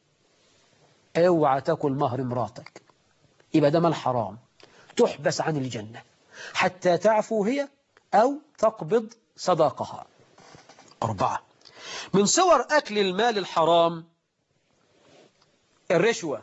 اوعى تاكل مهر مراتك يبقى ده مال حرام تحبس عن الجنة حتى تعفو هي أو تقبض صداقها أربعة من صور أكل المال الحرام الرشوة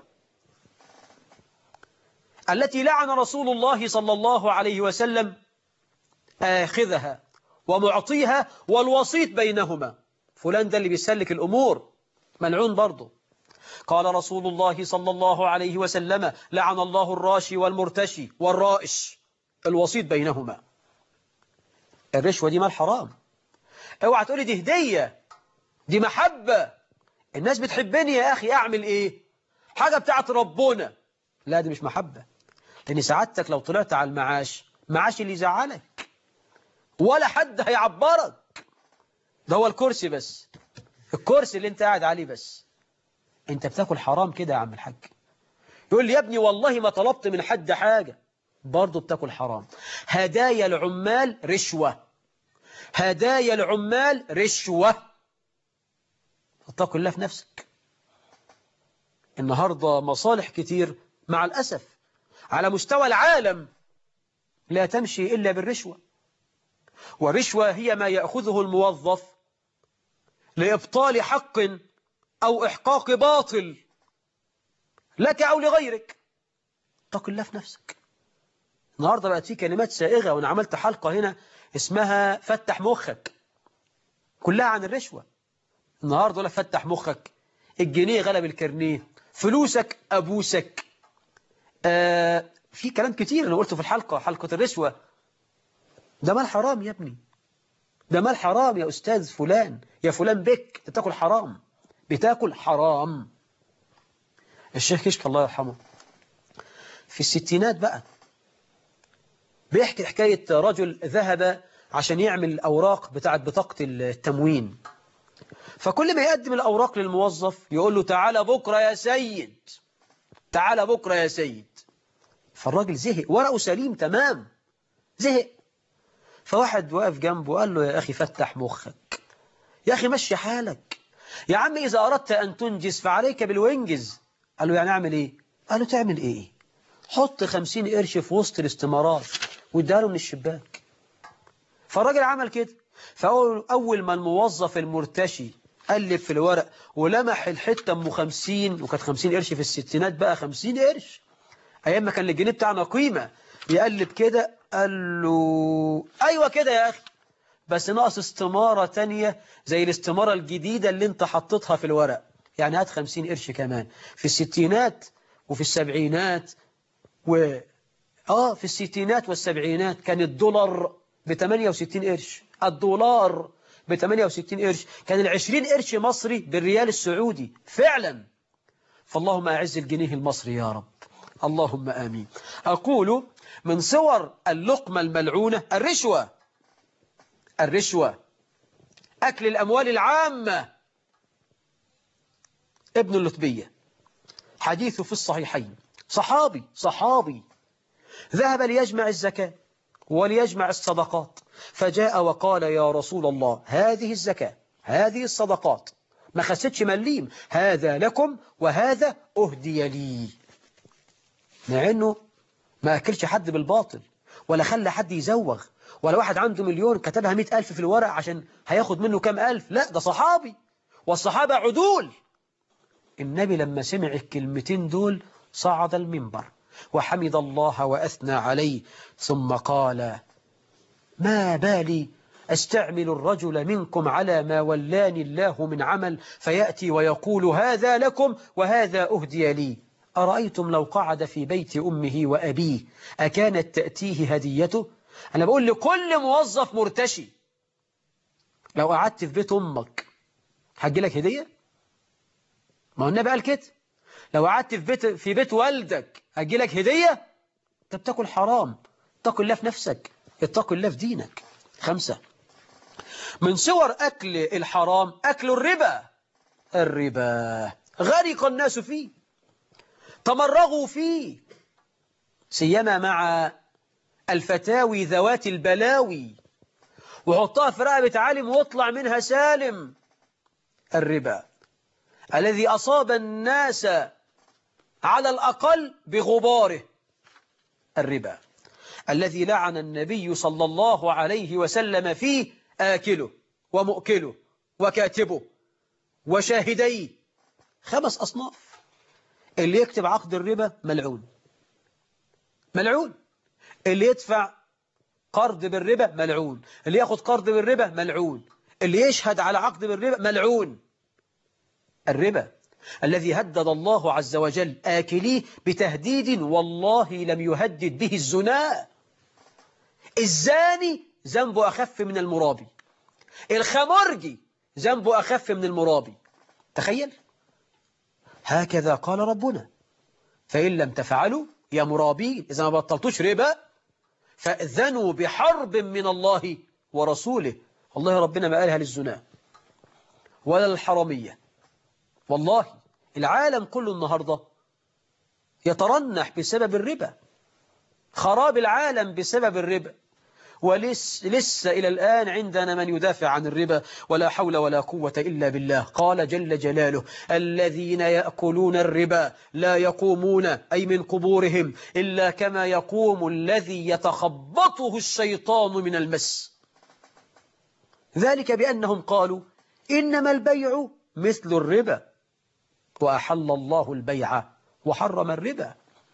التي لعن رسول الله صلى الله عليه وسلم آخذها ومعطيها والوسيط بينهما فلان ده اللي بيسلك الأمور ملعون برضه قال رسول الله صلى الله عليه وسلم لعن الله الراشي والمرتشي والرائش الوسيط بينهما الرشوة دي مال حرام اوعى تقولي دي هدية دي محبة الناس بتحبني يا أخي أعمل إيه حاجة بتاعت ربنا لا دي مش محبة لأن سعادتك لو طلعت على المعاش معاش اللي يزعلك ولا حد هيعبرك ده هو الكرسي بس الكرسي اللي انت قاعد عليه بس انت بتاكل حرام كده يا عم الحاج يقول لي يا ابني والله ما طلبت من حد حاجة برضه بتاكل حرام هدايا العمال رشوة هدايا العمال رشوة اتقوا الله في نفسك النهاردة مصالح كتير مع الأسف على مستوى العالم لا تمشي إلا بالرشوة والرشوة هي ما يأخذه الموظف لإبطال حق أو إحقاق باطل لك أو لغيرك اتق الله في نفسك النهاردة بقت في كلمات سائغة وأنا عملت حلقة هنا اسمها فتح مخك كلها عن الرشوة النهاردة ولا فتح مخك الجنيه غلب الكرنيه فلوسك أبوسك آه في كلام كتير أنا قلته في الحلقة حلقة الرشوة ده مال حرام يا ابني ده مال حرام يا أستاذ فلان يا فلان بك بتاكل حرام بتاكل حرام الشيخ كشك الله يرحمه في الستينات بقى بيحكي حكاية رجل ذهب عشان يعمل الأوراق بتاعت بطاقة التموين فكل ما يقدم الأوراق للموظف يقول له تعالى بكرة يا سيد تعالى بكرة يا سيد فالراجل زهق ورقه سليم تمام زهق فواحد واقف جنبه وقال له يا أخي فتح مخك يا أخي مشي حالك يا عم إذا أردت أن تنجز فعليك بالوينجز قال له يعني أعمل إيه قال له تعمل إيه حط خمسين قرش في وسط الاستمارات واديها له من الشباك فالراجل عمل كده فأول أول ما الموظف المرتشي قلب في الورق ولمح الحتة أم خمسين وكانت خمسين قرش في الستينات بقى خمسين قرش أيام ما كان الجنيه بتاعنا قيمة يقلب كده قال له أيوة كده يا أخي بس ناقص استمارة تانية زي الاستمارة الجديدة اللي انت حطيتها في الورق يعني هات خمسين قرش كمان في الستينات وفي السبعينات و آه في الستينات والسبعينات كان الدولار ب 68 قرش الدولار ب 68 قرش كان ال 20 قرش مصري بالريال السعودي فعلا فاللهم أعز الجنيه المصري يا رب اللهم آمين أقول من صور اللقمة الملعونة الرشوة الرشوة أكل الأموال العامة ابن اللتبية حديثه في الصحيحين صحابي صحابي ذهب ليجمع الزكاة وليجمع الصدقات فجاء وقال يا رسول الله هذه الزكاة هذه الصدقات ما خستش مليم هذا لكم وهذا أهدي لي مع أنه ما أكلش حد بالباطل ولا خلى حد يزوغ ولا واحد عنده مليون كتبها مئة ألف في الورق عشان هياخد منه كام ألف لا ده صحابي والصحابة عدول النبي لما سمع الكلمتين دول صعد المنبر وحمد الله وأثنى عليه ثم قال ما بالي أستعمل الرجل منكم على ما ولاني الله من عمل فيأتي ويقول هذا لكم وهذا أهدي لي أرأيتم لو قعد في بيت أمه وأبيه أكانت تأتيه هديته أنا بقول لكل موظف مرتشي لو قعدت في بيت أمك هتجي لك هدية ما هو النبي قال كده لو قعدت في بيت في بيت والدك هتجي لك هدية انت بتاكل حرام اتق الله في نفسك اتق الله في دينك خمسة من صور أكل الحرام أكل الربا الربا غرق الناس فيه تمرغوا فيه سيما مع الفتاوي ذوات البلاوي وحطها في رقبة عالم واطلع منها سالم الربا الذي أصاب الناس على الأقل بغباره الربا الذي لعن النبي صلى الله عليه وسلم فيه آكله ومؤكله وكاتبه وشاهديه خمس أصناف اللي يكتب عقد الربا ملعون ملعون اللي يدفع قرض بالربا ملعون اللي ياخد قرض بالربا ملعون اللي يشهد على عقد بالربا ملعون الربا الذي هدد الله عز وجل آكليه بتهديد والله لم يهدد به الزنا الزاني ذنبه أخف من المرابي الخمرجي ذنبه أخف من المرابي تخيل هكذا قال ربنا فإن لم تفعلوا يا مرابين إذا ما بطلتوش ربا فأذنوا بحرب من الله ورسوله والله ربنا ما قالها للزنا ولا للحرامية والله العالم كله النهاردة يترنح بسبب الربا خراب العالم بسبب الربا ولسه لسه إلى الآن عندنا من يدافع عن الربا ولا حول ولا قوة إلا بالله قال جل جلاله الذين يأكلون الربا لا يقومون أي من قبورهم إلا كما يقوم الذي يتخبطه الشيطان من المس ذلك بأنهم قالوا إنما البيع مثل الربا وأحل الله البيع وحرم الربا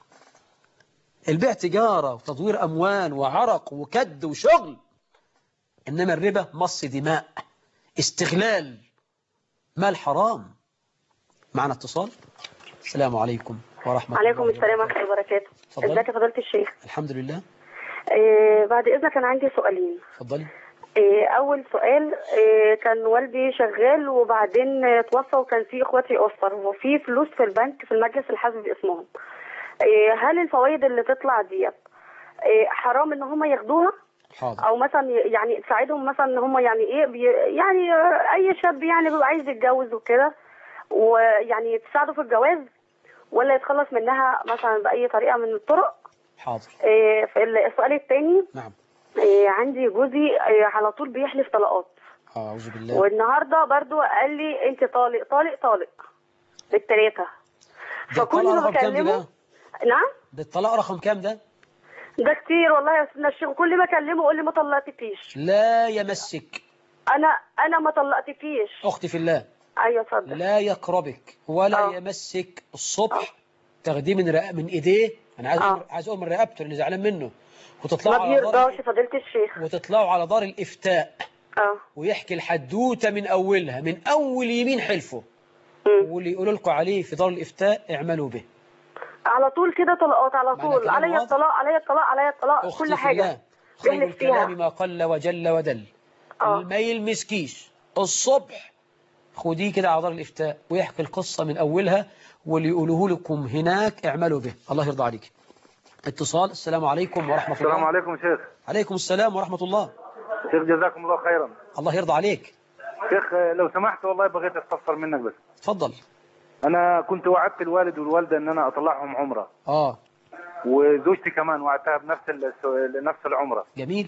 البيع تجارة وتدوير أموال وعرق وكد وشغل إنما الربا مص دماء استغلال مال حرام معنا اتصال السلام عليكم ورحمة عليكم الله السلام ورحمة الله وبركاته اتفضلي. ازيك يا فضيلة الشيخ الحمد لله آه بعد إذنك كان عندي سؤالين اتفضلي آه أول سؤال آه كان والدي شغال وبعدين آه، توفى وكان في إخواتي أسر وفي فلوس في البنك في المجلس الحزب باسمهم إيه، هل الفوائد اللي تطلع ديت إيه، حرام ان هم ياخدوها حاضر او مثلا يعني تساعدهم مثلا ان هم يعني ايه بي يعني آه، اي شاب يعني بيبقى عايز يتجوز وكده ويعني تساعده في الجواز ولا يتخلص منها مثلا باي طريقه من الطرق حاضر إيه، في السؤال الثاني نعم عندي جوزي إيه، على طول بيحلف طلقات أعوذ بالله والنهارده برضو قال لي انت طالق طالق طالق بالثلاثه ده فكل الطلاق ما رقم كام ده بكلمه بقى؟ نعم ده الطلاق رقم كام ده ده كتير والله يا استاذ الشيخ كل ما اكلمه يقول لي ما طلقتكيش لا يمسك انا انا ما طلقتكيش أختي في الله ايوه اتفضل لا يقربك ولا آه. يمسك الصبح تاخديه من رق... من ايديه انا عايز آه. أقول عايز اقول من رقبته لاني زعلان منه ما وتطلعوا على دار بيرضاش فضيله الشيخ وتطلعوا على دار الافتاء اه ويحكي الحدوته من اولها من اول يمين حلفه مم. واللي يقولوا لكم عليه في دار الافتاء اعملوا به على طول كده طلقات على معنى طول كلام عليا واضح. الطلاق عليا الطلاق عليا الطلاق اختي كل في حاجه الله خير بيحلف فيها الكلام ما قل وجل ودل آه. ما يلمسكيش الصبح خديه كده على دار الافتاء ويحكي القصه من اولها واللي يقولوه لكم هناك اعملوا به الله يرضى عليك اتصال السلام عليكم ورحمه الله السلام عليكم شيخ عليكم السلام ورحمة الله شيخ جزاكم الله خيرا الله يرضى عليك شيخ لو سمحت والله بغيت استفسر منك بس تفضل انا كنت وعدت الوالد والوالده ان انا اطلعهم عمره اه وزوجتي كمان وعدتها بنفس ال- نفس العمره جميل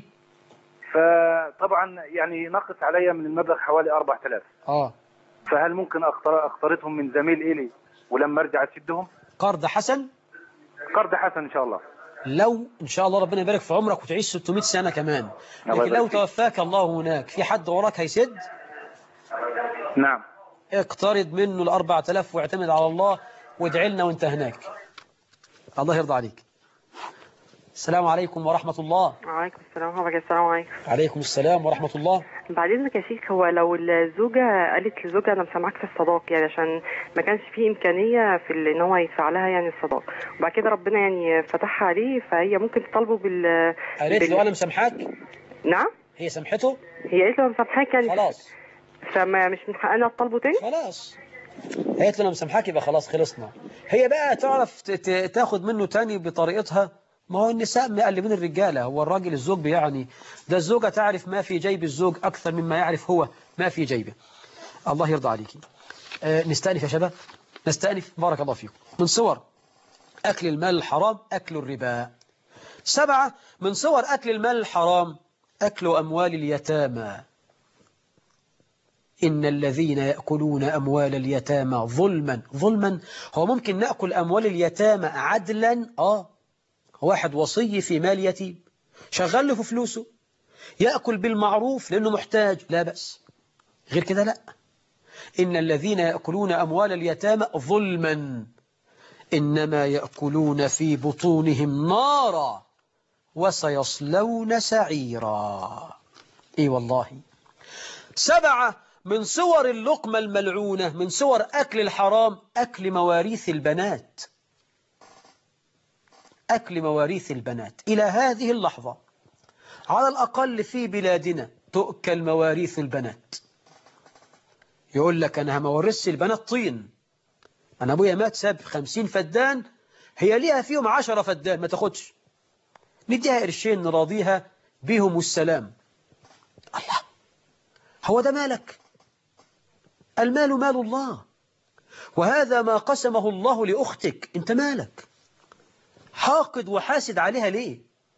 فطبعا يعني نقص علي من المبلغ حوالي 4000 اه فهل ممكن أقتر- اقترضهم من زميل إلي ولما ارجع اسدهم قرض حسن قرض حسن ان شاء الله لو ان شاء الله ربنا يبارك في عمرك وتعيش 600 سنة كمان الله لكن يبارك لو فيك. توفاك الله هناك في حد وراك هيسد نعم اقترض منه ال 4000 واعتمد على الله وادعي لنا وانت هناك الله يرضى عليك السلام عليكم ورحمة الله وعليكم السلام ورحمة الله السلام عليكم عليكم السلام ورحمة الله بعد اذنك يا شيخ هو لو الزوجة قالت لزوجها انا مسامحك في الصداق يعني عشان ما كانش فيه امكانية في ال- ان هو يدفع لها يعني الصداق وبعد كده ربنا يعني فتحها عليه فهي ممكن تطالبه بال قالت بال- له انا مسامحاك نعم هي سامحته هي قالت له انا مسامحاك يعني خلاص فما مش من حقنا تطالبه تاني خلاص قالت له انا مسامحاك يبقى خلاص خلصنا هي بقى تعرف ت- ت- تاخد منه تاني بطريقتها ما هو النساء مقلبين الرجاله هو الراجل الزوج يعني ده الزوجه تعرف ما في جيب الزوج اكثر مما يعرف هو ما في جيبه الله يرضى عليكي آه نستأنف يا شباب نستأنف بارك الله فيكم من صور أكل المال الحرام أكل الربا سبعة من صور أكل المال الحرام أكل أموال اليتامى إن الذين يأكلون أموال اليتامى ظلما ظلما هو ممكن نأكل أموال اليتامى عدلا آه واحد وصي في مال يتيم شغل له في فلوسه يأكل بالمعروف لأنه محتاج لا بأس غير كده لا إن الذين يأكلون أموال اليتامى ظلما إنما يأكلون في بطونهم نارا وسيصلون سعيرا إي والله سبعة من صور اللقمة الملعونة من صور أكل الحرام أكل مواريث البنات أكل مواريث البنات إلى هذه اللحظة على الأقل في بلادنا تؤكل مواريث البنات يقول لك أنا مورث البنات طين أنا أبويا مات ساب خمسين فدان هي ليها فيهم عشرة فدان ما تاخدش نديها قرشين نراضيها بهم السلام الله هو ده مالك المال مال الله وهذا ما قسمه الله لأختك انت مالك حاقد وحاسد عليها ليه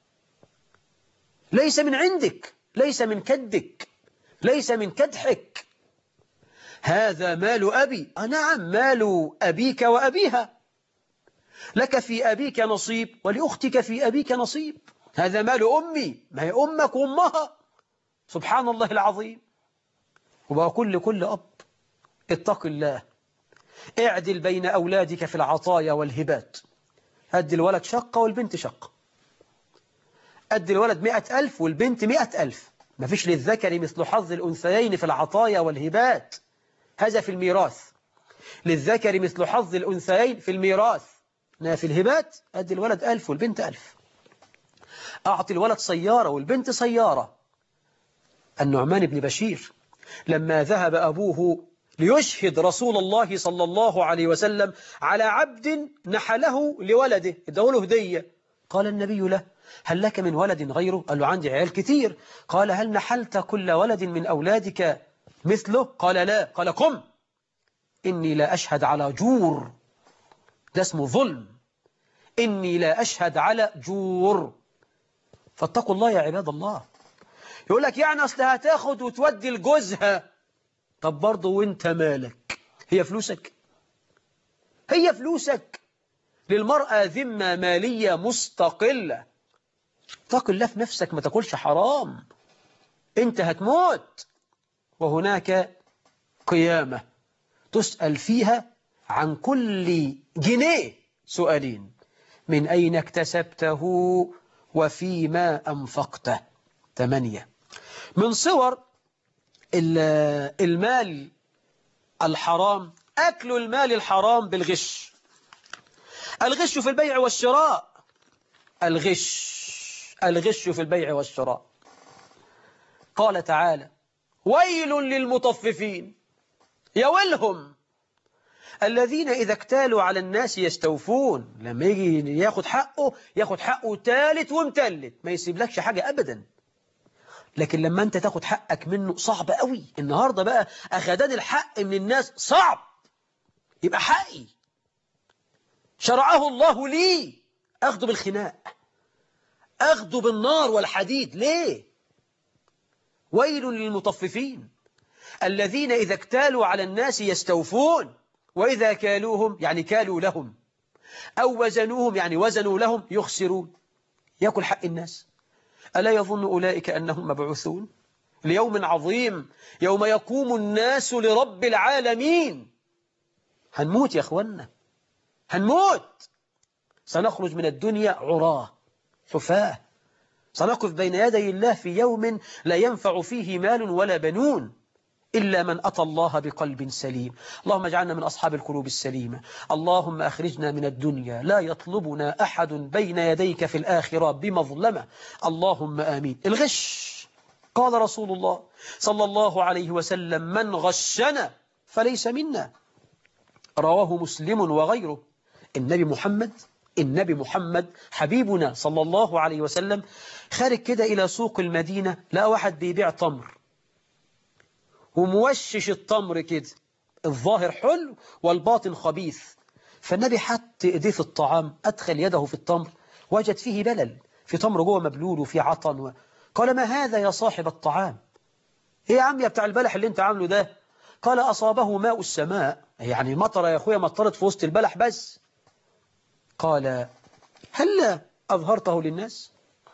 ليس من عندك ليس من كدك ليس من كدحك هذا مال أبي آه نعم مال أبيك وأبيها لك في أبيك نصيب ولأختك في أبيك نصيب هذا مال أمي ما هي أمك وأمها سبحان الله العظيم وبقول لكل أب اتق الله اعدل بين أولادك في العطايا والهبات أدي الولد شقة والبنت شقة أدي الولد مئة ألف والبنت مئة ألف ما فيش للذكر مثل حظ الأنثيين في العطايا والهبات هذا في الميراث للذكر مثل حظ الأنثيين في الميراث إنها في الهبات أدي الولد ألف والبنت ألف أعطي الولد سيارة والبنت سيارة النعمان بن بشير لما ذهب أبوه ليشهد رسول الله صلى الله عليه وسلم على عبد نحله لولده اداه هدية قال النبي له هل لك من ولد غيره قال له عندي عيال كتير قال هل نحلت كل ولد من أولادك مثله قال لا قال قم إني لا أشهد على جور ده اسمه ظلم إني لا أشهد على جور فاتقوا الله يا عباد الله يقول لك يعني أصل هتاخد وتودي لجوزها طب برضه وانت مالك هي فلوسك هي فلوسك للمرأة ذمة مالية مستقلة اتق الله في نفسك ما تاكلش حرام انت هتموت وهناك قيامة تسأل فيها عن كل جنيه سؤالين من أين اكتسبته وفيما أنفقته ثمانية من صور المال الحرام أكل المال الحرام بالغش الغش في البيع والشراء الغش الغش في البيع والشراء قال تعالى ويل للمطففين يا ويلهم الذين إذا اكتالوا على الناس يستوفون لما يجي ياخد حقه ياخد حقه تالت ومتلت ما يسيبلكش حاجة أبدا لكن لما أنت تاخد حقك منه صعب قوي النهاردة بقى أخدان الحق من الناس صعب يبقى حقي شرعه الله لي أخذه بالخناق أخذه بالنار والحديد ليه ويل للمطففين الذين إذا اكتالوا على الناس يستوفون وإذا كالوهم يعني كالوا لهم أو وزنوهم يعني وزنوا لهم يخسرون يأكل حق الناس ألا يظن أولئك أنهم مبعوثون ليوم عظيم يوم يقوم الناس لرب العالمين هنموت يا أخوانا هنموت سنخرج من الدنيا عراه حفاه سنقف بين يدي الله في يوم لا ينفع فيه مال ولا بنون إلا من أتى الله بقلب سليم اللهم اجعلنا من أصحاب القلوب السليمة اللهم أخرجنا من الدنيا لا يطلبنا أحد بين يديك في الآخرة بمظلمة اللهم آمين الغش قال رسول الله صلى الله عليه وسلم من غشنا فليس منا رواه مسلم وغيره النبي محمد النبي محمد حبيبنا صلى الله عليه وسلم خارج كده إلى سوق المدينة لا واحد بيبيع تمر وموشش التمر كده الظاهر حلو والباطن خبيث فالنبي حط ايديه في الطعام أدخل يده في التمر وجد فيه بلل في تمر جوه مبلول وفي عطن و... قال ما هذا يا صاحب الطعام ايه يا عم يا بتاع البلح اللي انت عامله ده قال أصابه ماء السماء يعني مطر يا أخويا مطرت في وسط البلح بس قال هل أظهرته للناس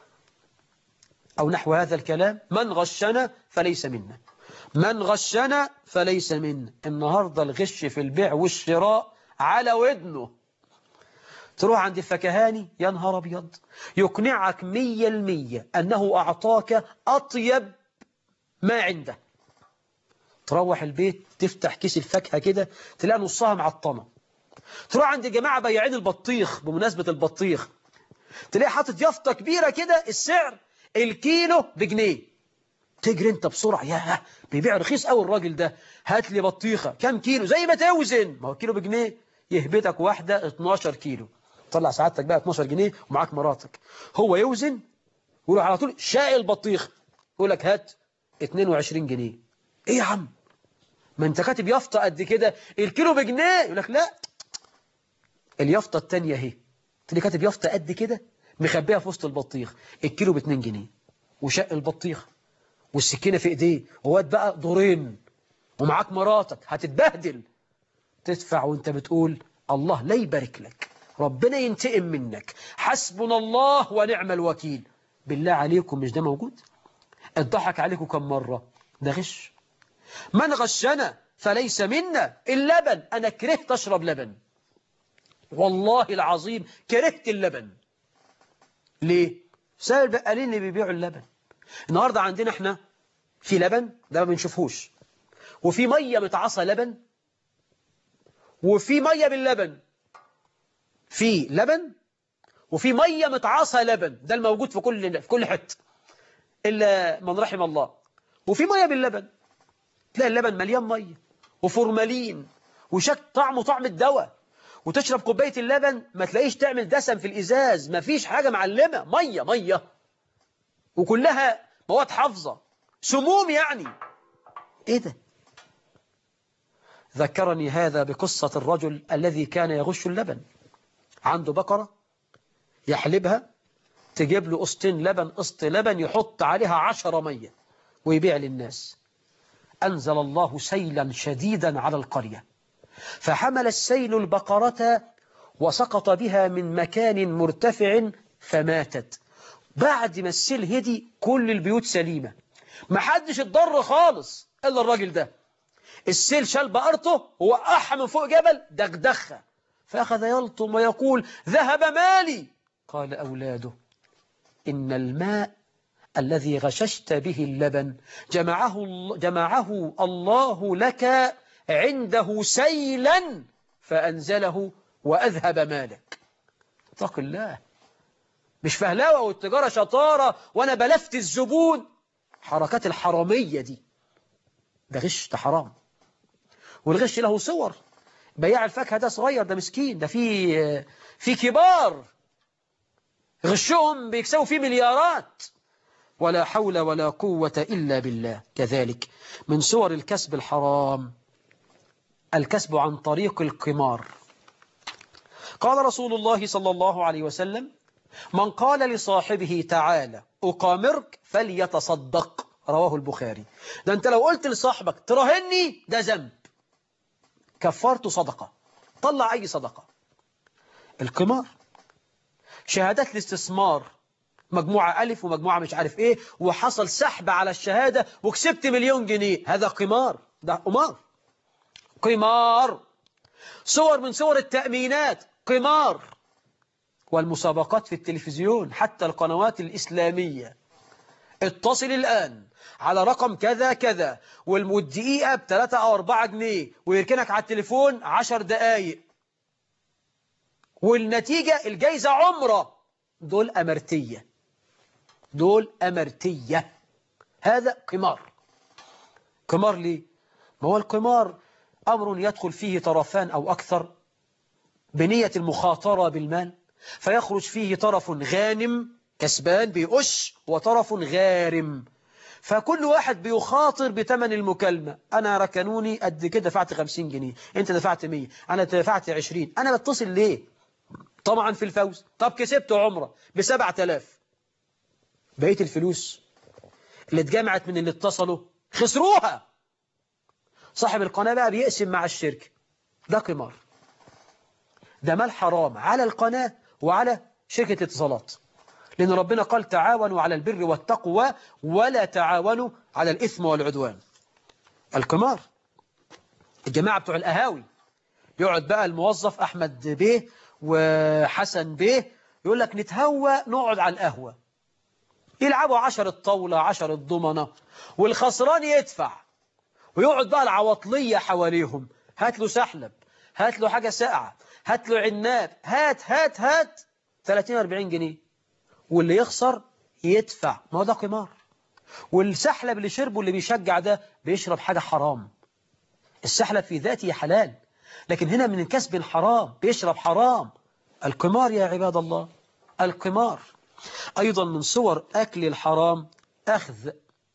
أو نحو هذا الكلام من غشنا فليس منا من غشنا فليس منا النهاردة الغش في البيع والشراء على ودنه تروح عند الفكهاني يا نهار أبيض يقنعك مية المية أنه أعطاك أطيب ما عنده تروح البيت تفتح كيس الفاكهة كده تلاقي نصها معطمة تروح عند جماعة بياعين البطيخ بمناسبة البطيخ تلاقي حاطط يافطة كبيرة كده السعر الكيلو بجنيه تجري انت بسرعة يا بيبيع رخيص قوي الراجل ده هات لي بطيخة كام كيلو زي ما توزن ما هو كيلو بجنيه يهبطك واحدة 12 كيلو طلع سعادتك بقى 12 جنيه ومعاك مراتك هو يوزن ويروح على طول شاي البطيخ يقول لك هات 22 جنيه ايه يا عم ما انت كاتب يافطة قد كده الكيلو بجنيه يقول لك لا اليافطة التانية اهي تلاقي كاتب يافطة قد كده مخبيها في وسط البطيخ الكيلو ب 2 جنيه وشق البطيخ والسكينة في ايديه وواد بقى دورين ومعاك مراتك هتتبهدل تدفع وانت بتقول الله لا يبارك لك ربنا ينتقم منك حسبنا الله ونعم الوكيل بالله عليكم مش ده موجود الضحك عليكم كم مرة ده غش من غشنا فليس منا اللبن أنا كرهت أشرب لبن والله العظيم كرهت اللبن ليه؟ سائل البقالين اللي بيبيعوا اللبن النهاردة عندنا احنا في لبن ده ما بنشوفهوش وفي مية متعصى لبن وفي مية باللبن في لبن وفي مية متعصى لبن ده الموجود في كل في كل حته إلا من رحم الله وفي مية باللبن تلاقي اللبن مليان مية وفورمالين وشك طعمه طعم الدواء وتشرب كوباية اللبن ما تلاقيش تعمل دسم في الإزاز ما فيش حاجة معلمة مية مية وكلها مواد حافظة سموم يعني ايه ده ذكرني هذا بقصة الرجل الذي كان يغش اللبن عنده بقرة يحلبها تجيب له قسطين لبن قسط لبن يحط عليها عشرة مية ويبيع للناس أنزل الله سيلا شديدا على القرية فحمل السيل البقرة وسقط بها من مكان مرتفع فماتت بعد ما السيل هدي كل البيوت سليمة ما حدش اتضر خالص إلا الراجل ده السيل شال بقرته ووقعها من فوق جبل دغدخها فأخذ يلطم ويقول ذهب مالي قال أولاده إن الماء الذي غششت به اللبن جمعه, جمعه الله لك عنده سيلا فأنزله وأذهب مالك اتق الله مش فهلاوة والتجارة شطارة وأنا بلفت الزبون حركات الحرامية دي ده غش ده حرام والغش له صور بياع الفاكهة ده صغير ده مسكين ده في في كبار غشهم بيكسبوا فيه مليارات ولا حول ولا قوة إلا بالله كذلك من صور الكسب الحرام الكسب عن طريق القمار قال رسول الله صلى الله عليه وسلم من قال لصاحبه تعالى أقامرك فليتصدق رواه البخاري ده أنت لو قلت لصاحبك تراهني ده ذنب كفارته صدقة طلع أي صدقة القمار شهادات الاستثمار مجموعة ألف ومجموعة مش عارف إيه وحصل سحب على الشهادة وكسبت مليون جنيه هذا قمار ده قمار قمار صور من صور التأمينات قمار والمسابقات في التلفزيون حتى القنوات الإسلامية اتصل الآن على رقم كذا كذا والدقيقة بثلاثة أو أربعة جنيه ويركنك على التليفون عشر دقايق والنتيجة الجايزة عمرة دول أمرتية دول أمرتية هذا قمار قمار ليه؟ ما هو القمار أمر يدخل فيه طرفان أو أكثر بنية المخاطرة بالمال فيخرج فيه طرف غانم كسبان بيقش وطرف غارم فكل واحد بيخاطر بثمن المكالمة أنا ركنوني قد كده دفعت 50 جنيه أنت دفعت 100 أنا دفعت 20 أنا بتصل ليه طبعا في الفوز طب كسبت عمرة ب 7000 بقية الفلوس اللي اتجمعت من اللي اتصلوا خسروها صاحب القناة بقى بيقسم مع الشركة ده قمار ده مال حرام على القناة وعلى شركة الاتصالات لأن ربنا قال تعاونوا على البر والتقوى ولا تعاونوا على الإثم والعدوان القمار الجماعة بتوع القهاوي يقعد بقى الموظف أحمد بيه وحسن بيه يقول لك نتهوى نقعد على القهوة يلعبوا عشرة طاولة عشرة ضمنة والخسران يدفع ويقعد بقى العواطلية حواليهم هات له سحلب هات له حاجة ساقعة هات له عناب هات هات هات 30 40 جنيه واللي يخسر يدفع ما هو ده قمار والسحلب اللي شربه اللي بيشجع ده بيشرب حاجة حرام السحلب في ذاته حلال لكن هنا من كسب حرام بيشرب حرام القمار يا عباد الله القمار أيضا من صور أكل الحرام أخذ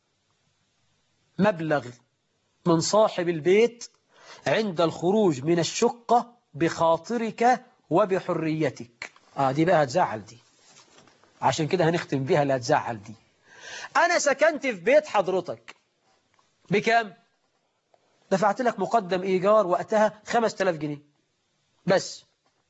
مبلغ من صاحب البيت عند الخروج من الشقة بخاطرك وبحريتك آه دي بقى هتزعل دي عشان كده هنختم بيها اللي هتزعل دي أنا سكنت في بيت حضرتك بكام؟ دفعت لك مقدم إيجار وقتها 5000 جنيه بس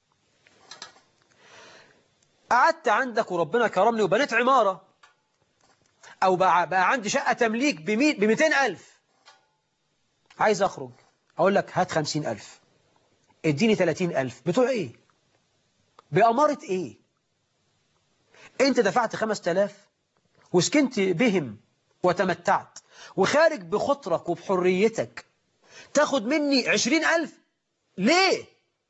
قعدت عندك وربنا كرمني وبنيت عمارة أو بقى, بقى عندي شقة تمليك ب 200000 عايز أخرج أقول لك هات 50000 اديني 30000 بتوع إيه؟ بأمارة إيه؟ أنت دفعت 5000 وسكنت بهم وتمتعت وخارج بخطرك وبحريتك تاخد مني عشرين ألف ليه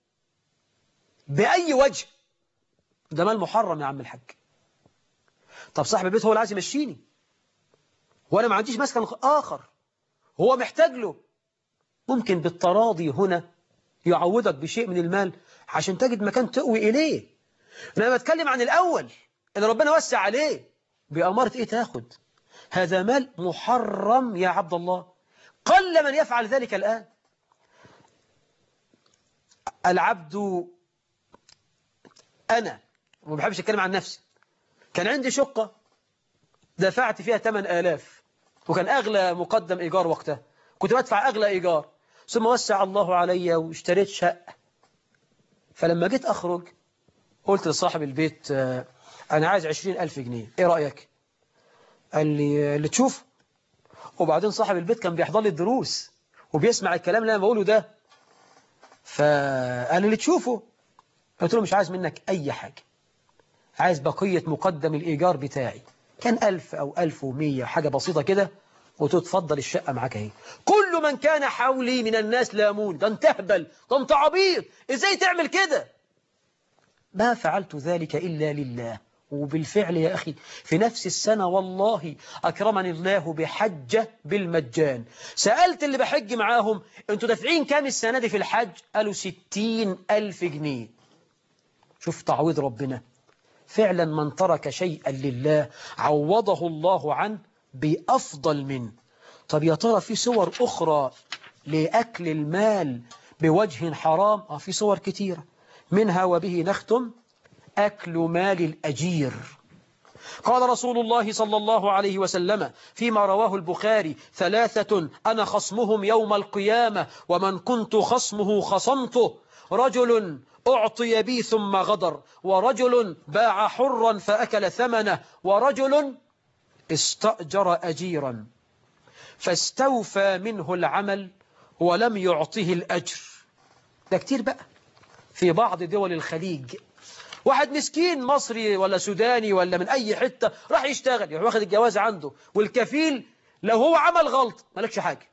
بأي وجه ده مال محرم يا عم الحاج طب صاحب البيت هو اللي عايز يمشيني وانا ما عنديش مسكن آخر هو محتاج له ممكن بالتراضي هنا يعوضك بشيء من المال عشان تجد مكان تقوي إليه أنا بتكلم عن الأول اللي ربنا وسع عليه بأمارة إيه تاخد هذا مال محرم يا عبد الله قل من يفعل ذلك الآن العبد أنا وما بحبش أتكلم عن نفسي كان عندي شقة دفعت فيها 8000 وكان أغلى مقدم إيجار وقتها كنت بدفع أغلى إيجار ثم وسع الله علي واشتريت شقة فلما جيت أخرج قلت لصاحب البيت آه، أنا عايز 20000 جنيه إيه رأيك؟ قال لي اللي تشوف وبعدين صاحب البيت كان بيحضر لي الدروس وبيسمع الكلام اللي أنا بقوله ده فقال لي اللي تشوفه قلت له مش عايز منك أي حاجة عايز بقية مقدم الإيجار بتاعي كان ألف أو ألف ومية حاجة بسيطة كده وتتفضل الشقة معاك اهي كل من كان حولي من الناس لامون ده انت اهبل ده انت عبيط ازاي تعمل كده ما فعلت ذلك إلا لله وبالفعل يا أخي في نفس السنة والله أكرمني الله بحجة بالمجان سألت اللي بحج معاهم انتوا دافعين كام السنة دي في الحج قالوا ستين ألف جنيه شوف تعويض ربنا فعلا من ترك شيئا لله عوضه الله عنه بأفضل منه طب يا ترى في صور أخرى لأكل المال بوجه حرام آه في صور كتيرة منها وبه نختم أكل مال الأجير قال رسول الله صلى الله عليه وسلم فيما رواه البخاري ثلاثة أنا خصمهم يوم القيامة ومن كنت خصمه خصمته رجل أعطي بي ثم غدر ورجل باع حرا فأكل ثمنه ورجل استأجر أجيرا فاستوفى منه العمل ولم يعطه الأجر ده كتير بقى في بعض دول الخليج واحد مسكين مصري ولا سوداني ولا من أي حتة راح يشتغل يروح واخد الجواز عنده والكفيل لو هو عمل غلط مالكش حاجة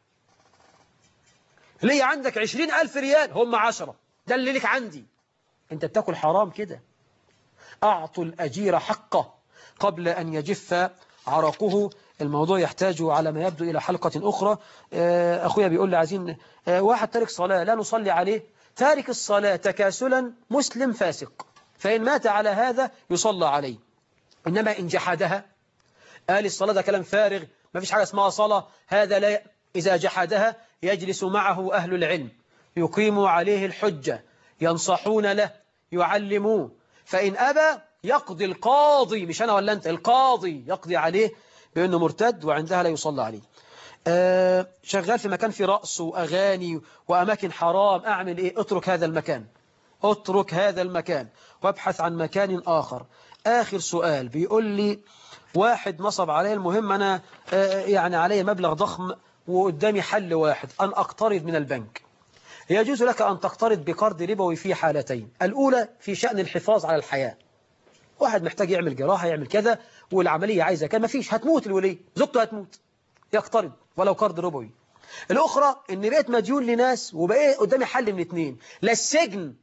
ليه عندك عشرين ألف ريال هم عشرة ده اللي لك عندي انت بتاكل حرام كده أعطوا الأجير حقه قبل أن يجف عرقه الموضوع يحتاج على ما يبدو إلى حلقة أخرى أخويا بيقول لي عايزين واحد تارك صلاة لا نصلي عليه تارك الصلاة تكاسلا مسلم فاسق فإن مات على هذا يصلى عليه إنما إن جحدها قال الصلاة ده كلام فارغ ما فيش حاجة اسمها صلاة هذا لا إذا جحدها يجلس معه أهل العلم يقيم عليه الحجة ينصحون له يعلموه فإن أبى يقضي القاضي مش أنا ولا أنت القاضي يقضي عليه بأنه مرتد وعندها لا يصلى عليه آه شغال في مكان في رأس وأغاني وأماكن حرام أعمل إيه اترك هذا المكان اترك هذا المكان وابحث عن مكان آخر آخر سؤال بيقول لي واحد نصب علي المهم أنا آه يعني علي مبلغ ضخم وقدامي حل واحد أن أقترض من البنك يجوز لك أن تقترض بقرض ربوي في حالتين الأولى في شأن الحفاظ على الحياة واحد محتاج يعمل جراحة يعمل كذا والعملية عايزة كان مفيش هتموت الولي زوجته هتموت يقترض ولو قرض ربوي الأخرى إن بقيت مديون لناس وبقيت قدامي حل من اتنين لا السجن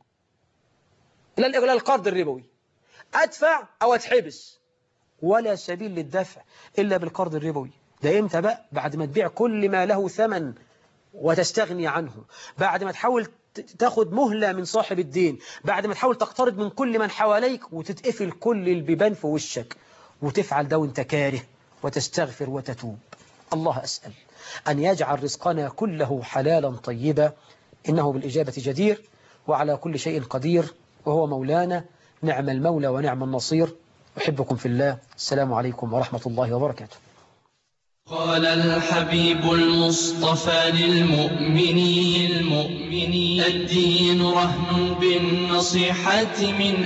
لا القرض الربوي أدفع أو أتحبس ولا سبيل للدفع إلا بالقرض الربوي ده إمتى بقى بعد ما تبيع كل ما له ثمن وتستغني عنه بعد ما تحاول تاخد مهلة من صاحب الدين بعد ما تحاول تقترض من كل من حواليك وتتقفل كل البيبان في وشك وتفعل ده وانت كاره وتستغفر وتتوب الله أسأل أن يجعل رزقنا كله حلالا طيبا إنه بالإجابة جدير وعلى كل شيء قدير وهو مولانا نعم المولى ونعم النصير أحبكم في الله السلام عليكم ورحمة الله وبركاته قال الحبيب المصطفى للمؤمنين المؤمنين الدين رهن بالنصيحة من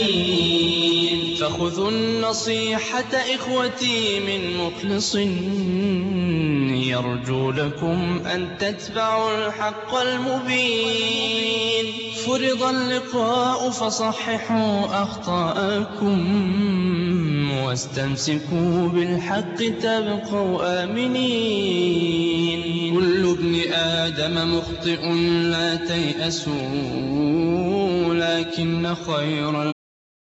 أمين فخذوا النصيحة إخوتي من مخلص يرجو لكم أن تتبعوا الحق المبين فرض اللقاء فصححوا أخطاءكم واستمسكوا بالحق تبقوا آمنين كل ابن آدم مخطئ لا تيأسوا لكن خير